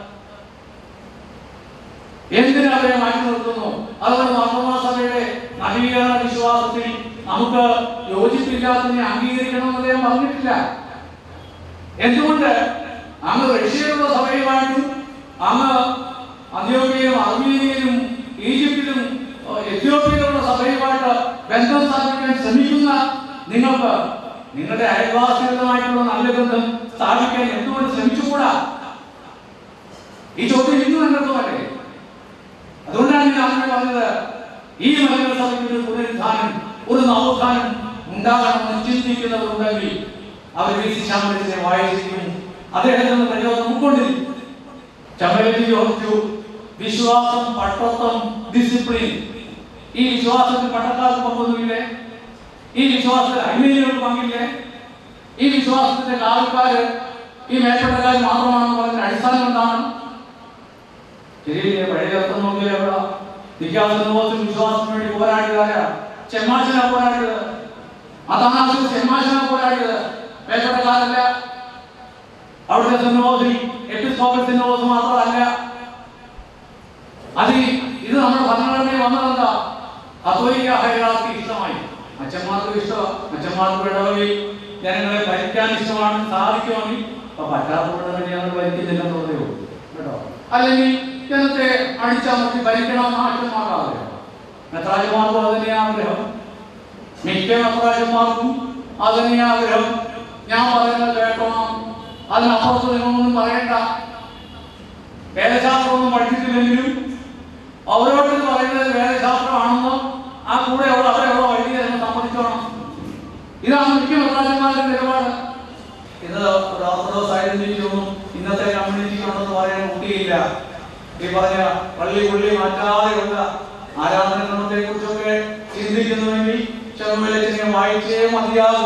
എന്തിനു അവരെ മാറ്റി നിർത്തുന്നു അതുകൊണ്ട് മാർത്തോമാ സഭയുടെ നവീകരണ വിശ്വാസത്തിൽ നമുക്ക് യോജിപ്പില്ലാത്തതിനെ അംഗീകരിക്കണമെന്ന് അദ്ദേഹം പറഞ്ഞിട്ടില്ല എന്തുകൊണ്ട് അങ്ങ് റഷ്യയിലുള്ള സഭയുമായിട്ടും അങ്ങ് അന്ത്യോക്യയിലും അർമീനിയയിലും ഈജിപ്തിലും ഏഹ്, എത്യോപ്യയിലുള്ള സഭയുമായിട്ട് ബന്ധം സ്ഥാപിക്കാൻ ശ്രമിക്കുന്ന നിങ്ങൾക്ക് നിങ്ങളുടെ അയൽവാസികളുമായിട്ടുള്ള നല്ല ബന്ധം സ്ഥാപിക്കാൻ എന്തുകൊണ്ട് ശ്രമിച്ചുകൂടാ ഈ ചോദ്യം ഇന്നും എന്നെടുത്തുമല്ലേ അതുകൊണ്ടാണ് ഞാൻ അങ്ങനെ പറഞ്ഞത് ഈ മലയാള സഭയ്ക്ക് ഒരു പുനരുദ്ധാനം ഒരു നവോത്ഥാനം ഉണ്ടാകണമെന്ന് ചിന്തിക്കുന്നവരുണ്ടെങ്കിൽ അവർ വി സി ശാമരത്തിനെ വായിച്ചിരിക്കും അദ്ദേഹത്തിൽ നിന്ന് പ്രചോദനം ഉൾക്കൊണ്ടിരിക്കും ചമരത്തിൽ ചോദിച്ചു വിശ്വാസം പട്ടത്വം ഡിസിപ്ലിൻ ഈ വിശ്വാസത്തിൽ പട്ടക്കാർക്ക് പങ്കൊന്നുമില്ലേ ഈ വിശ്വാസത്തിൽ അന്വേഷികൾക്ക് പങ്കില്ലേ ഈ വിശ്വാസത്തിന്റെ കാവൽക്കാര് ഈ മേൽപ്പെട്ടക്കാർ മാത്രമാണെന്ന് പറഞ്ഞ അടിസ്ഥാനം എന്താണ് ശരിയില്ലേ പഴയ അർത്ഥം നോക്കിയാൽ എവിടെ വിശ്വാസത്തിനും വിശ്വാസത്തിനു വേണ്ടി പോരാടിയതാരാ ചെമ്മാശനാ പോരാടിയത് അതാനാശു ചെമ്മാശനാ പോരാടിയത് മേൽപ്പെട്ടക്കാരല്ല അവിടുത്തെ സിന്നോസിൽ എപ്പിസ്കോപ്പൽ സിന്നോസ് മാത്രമല്ല അത് ഈ- ഇത് നമ്മുടെ ഭരണഘടനയിൽ വന്നതെന്താ കത്തോലിക്ക ഹൈറാർക്കി ഇഷ്ടമായി അച്ഛന്മാർക്ക് ഇഷ്ടമാണ് അച്ഛന്മാർക്ക് ഇടവകയിൽ ജനങ്ങളെ ഭരിക്കാൻ ഇഷ്ടമാണ് സാധിക്കുമെങ്കിൽ അപ്പൊ പറ്റാത്തതുകൊണ്ട് തന്നെ ഞങ്ങൾ ഭരിക്കുന്നില്ലെന്ന് പറയുമോ കേട്ടോ അല്ലെങ്കിൽ ജനത്തെ അടിച്ചമർത്തി ഭരിക്കണമെന്ന് അച്ഛന്മാർക്കാവില്ല മെത്രാജന്മാർക്കും അത് തന്നെയാ ആഗ്രഹം മിക്ക മെത്രാജന്മാർക്കും അത് തന്നെയാ ആഗ്രഹം ഞാൻ പറയുന്നത് കേൾക്കണം അതിനപ്പുറത്ത് നിങ്ങളൊന്നും പറയണ്ട വേദശാസ്ത്രമൊന്നും പഠിച്ചിട്ടില്ലെങ്കിലും അവരോട് പറയുന്നത് വേദശാസ്ത്രമാണെന്ന് ആ കൂടെ ഉള്ള അവരെയുള്ള വൈദികരെ സമ്മതിച്ചോണം ഇതാണ് മിക്ക മദ്രാജന്മാരുടെ നിലപാട് ഇത് ഒരു ഓർത്തഡോക്സ് ഐഡന്റിറ്റിയൊന്നും ഇന്നത്തെ കമ്മ്യൂണിറ്റിക്കുണ്ടെന്ന് പറയാൻ ഒക്കുകയില്ല ഈ പറഞ്ഞ പള്ളി പുള്ളി മാറ്റാതെയുള്ള ആരാധനക്രമത്തെ കുറിച്ചൊക്കെ ചിന്തിക്കുന്നുവെങ്കിൽ ചെറുമലച്ചിനെ വായിച്ചേ മതിയാകൂ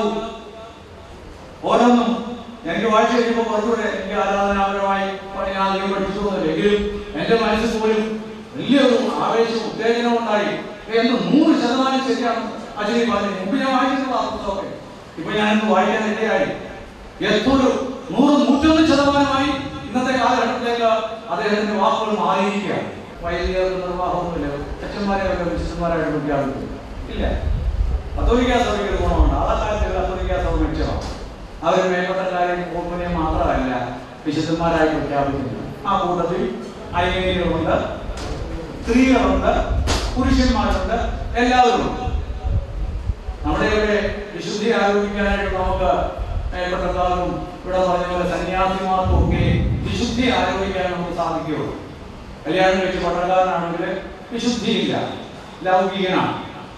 ഓരോന്നും എനിക്ക് വായിച്ചു കഴിയുമ്പോൾ കുറച്ചുകൂടെ എനിക്ക് ആരാധനാപരമായി ഞാൻ അധികം പഠിച്ചു തോന്നില്ല എങ്കിലും എന്റെ മനസ്സിൽ പോലും വലിയൊരു ആവേശവും ഉത്തേജനവും ഉണ്ടായി എന്ന് നൂറ് ശതമാനം ശരിയാണ് അച്ഛനെ പറഞ്ഞു മുമ്പ് ഞാൻ വായിച്ചിട്ടുള്ള ആ പുസ്തകമൊക്കെ ഇപ്പൊ ഞാനിന്ന് വായിക്കാൻ ഇടയായി എത്തൊരു നൂറ് നൂറ്റൊന്ന് ശതമാനമായി ഇന്നത്തെ കാലഘട്ടത്തിലേക്ക് അദ്ദേഹത്തിന്റെ വാക്കുകൾ മാറിയിരിക്കുകയാണ് വൈദികർക്ക് നിർവാഹമൊന്നുമില്ല അച്ഛന്മാരെ വല്ല വിശുദ്ധന്മാരായിട്ട് പ്രഖ്യാപിക്കുന്നു ഇല്ല കത്തോലിക്ക സഭയ്ക്ക് ഒരു ഗുണമുണ്ട് ആ കാലത്ത് കത്തോലിക്ക സഭ മെച്ചമാണ് അവർ മേൽപ്പെട്ടക്കാരെ ഓർമ്മനെ മാത്രമല്ല വിശുദ്ധന്മാരായി പ്രഖ്യാപിക്കുന്നു ആ കൂട്ടത്തിൽ ഐകേയരുണ്ട് സ്ത്രീകളുണ്ട് പുരുഷന്മാരുണ്ട് എല്ലാവരും ഉണ്ട് നമ്മുടെ ഇവിടെ വിശുദ്ധി ആരോപിക്കാനായിട്ട് നമുക്ക് മേൽപ്പെട്ടക്കാർക്കും ഇവിടെ പറഞ്ഞ പോലെ സന്യാസിമാർക്കും ഒക്കെ വിശുദ്ധി ആരോപിക്കാൻ നമുക്ക് സാധിക്കുകയുള്ളൂ കല്യാണം കഴിച്ച് പട്ടക്കാരനാണെങ്കിൽ വിശുദ്ധിയില്ല ലൗകികനാണ്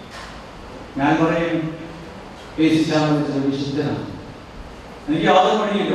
ഞാൻ പറയും യേശുശാസ്ത്രത്തിൽ വിശുദ്ധനാണ് എനിക്ക് യാതൊരു പണിയില്ല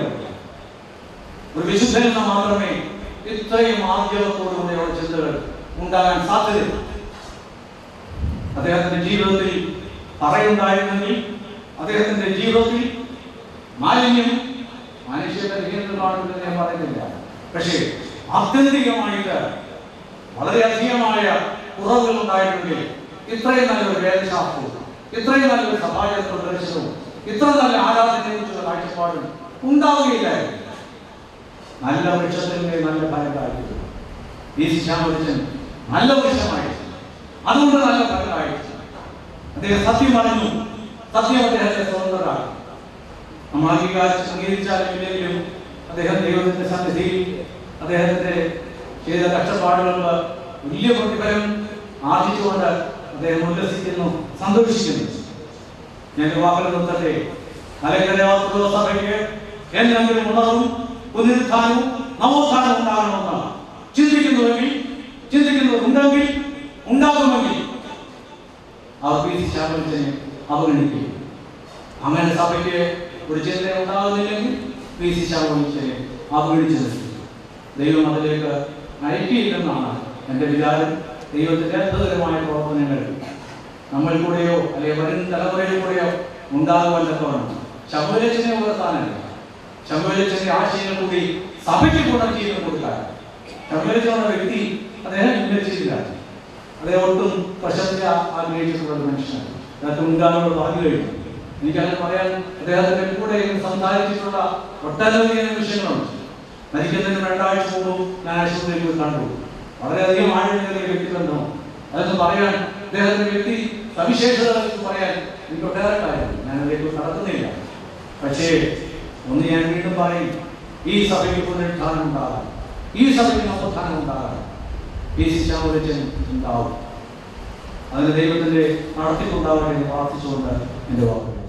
ഒരു വിശുദ്ധൻ എന്ന മാത്രമേ ഇത്രയും ആദ്യത്തോടുകൂടിയുള്ള ചിന്തകൾ ഉണ്ടാകാൻ സാധ്യതയുള്ളൂ അദ്ദേഹത്തിന്റെ ജീവിതത്തിൽ പറയുണ്ടായിരുന്നെങ്കിൽ അദ്ദേഹത്തിന്റെ ജീവിതത്തിൽ മാലിന്യം മനുഷ്യന്റെ ജീവിതത്തിൽ കാണുമെന്ന് ഞാൻ പറയുന്നില്ല പക്ഷേ ആത്യന്തികമായിട്ട് വളരെയധികമായ കുറവുകൾ ഉണ്ടായിരുന്നെങ്കിൽ ഇത്രയും നല്ലൊരു വേദശാസ്ത്രവും ഇത്രയും നല്ലൊരു സഭാചരിത്ര ദർശനവും ഇത്ര നല്ല ആരാധനയെ കുറിച്ചുള്ള കാഴ്ചപ്പാടും ഉണ്ടാവുകയില്ലായിരുന്നു നല്ല വൃക്ഷത്തിന്റെ നല്ല ഫലം കായ്ക്കുന്നു ഈ ശിശാമൃതൻ നല്ല വൃക്ഷമായിരുന്നു അതുകൊണ്ട് നല്ല ഫലം കായ്ച്ചു അദ്ദേഹം സത്യം പറഞ്ഞു സത്യം അദ്ദേഹത്തെ സ്വതന്ത്രരാക്കി നമ്മൾ അംഗീകാരിച്ച് അംഗീകരിച്ചാലും ഇല്ലെങ്കിലും അദ്ദേഹം ദൈവത്തിന്റെ സന്നിധിയിൽ അദ്ദേഹത്തിന്റെ ചെയ്ത കഷ്ടപ്പാടുകൾക്ക് വലിയ പ്രതിഫലം ആർജിച്ചുകൊണ്ട് അദ്ദേഹം ഉല്ലസിക്കുന്നു സന്തോഷിക്കുന്നു ഞാൻ വാക്കുകൾ നിർത്തട്ടെ മലക്കര ഓർത്തഡോക്സ് സഭയ്ക്ക് എന്തെങ്കിലും ഉണർവും പുനരുത്ഥാനവും നവോത്ഥാനവും ഉണ്ടാകണമെന്ന് ചിന്തിക്കുന്നുവെങ്കിൽ ചിന്തിക്കുന്നുണ്ടെങ്കിൽ ഉണ്ടാകുമെങ്കിൽ അവർ പി സി ശാപരിച്ചനെ അവഗണിക്കും അങ്ങനെ സഭയ്ക്ക് ഒരു ചിന്ത ഉണ്ടാകുന്നില്ലെങ്കിൽ പി സി ശാപരിച്ചനെ അവഗണിച്ചു നിർത്തും ദൈവം അതിലേക്ക് നയിക്കില്ലെന്നാണ് എൻ്റെ വിചാരം ദൈവത്തിന്റെ അത്ഭുതകരമായ പ്രവർത്തനങ്ങൾ നമ്മൾ കൂടെയോ അല്ലെങ്കിൽ വരും തലമുറയിൽ കൂടെയോ ഉണ്ടാകുവാൻ തക്കവണ്ണം ശബരിലച്ചനെ ഉയർത്താനല്ല ശബരിലച്ചന്റെ ആശയങ്ങൾ കൂടി സഭയ്ക്ക് ഗുണം ചെയ്ത് കൊടുക്കാൻ ശബരിലച്ചെന്ന വ്യക്തി അദ്ദേഹം ഉന്നയിച്ചില്ല അദ്ദേഹം ഒട്ടും പ്രശസ്തി ആഗ്രഹിച്ചിട്ടുള്ള ഒരു മനുഷ്യനാണ് അദ്ദേഹത്തെ മുൻകാലോട് പറഞ്ഞു കഴിഞ്ഞു എനിക്കങ്ങനെ പറയാൻ അദ്ദേഹത്തിന്റെ കൂടെ ഇരുന്ന് സംസാരിച്ചിട്ടുള്ള ഒട്ടനവധി നിമിഷങ്ങളുണ്ട് മരിക്കുന്നതിന് രണ്ടാഴ്ച മുമ്പ് ഞാൻ ആശുപത്രിയിൽ പോയി കണ്ടു വളരെയധികം ആഴമേറിയ വ്യക്തിബന്ധം അതൊന്ന് പറയാൻ അദ്ദേഹത്തിന്റെ വ്യക്തി സവിശേഷതകൾ പറയാൻ എനിക്ക് ഒട്ടേറെ കാര്യമുണ്ട് ഞാൻ അതിലേക്ക് കടക്കുന്നില്ല പക്ഷേ ഒന്ന് ഞാൻ വീണ്ടും പറയും ഈ സഭയ്ക്ക് പുനരുദ്ധാനം ഉണ്ടാകാം ഈ സഭയ്ക്ക് നവോത്ഥാനം ഉണ്ടാകാം ഈ ശിശാമരച്ചൻ ഉണ്ടാവും അതിന് ദൈവത്തിന്റെ നടത്തിപ്പുണ്ടാവട്ടെ എന്ന് പ്രാർത്ഥിച്ചുകൊണ്ട് എൻ്റെ വാക്കുകൾ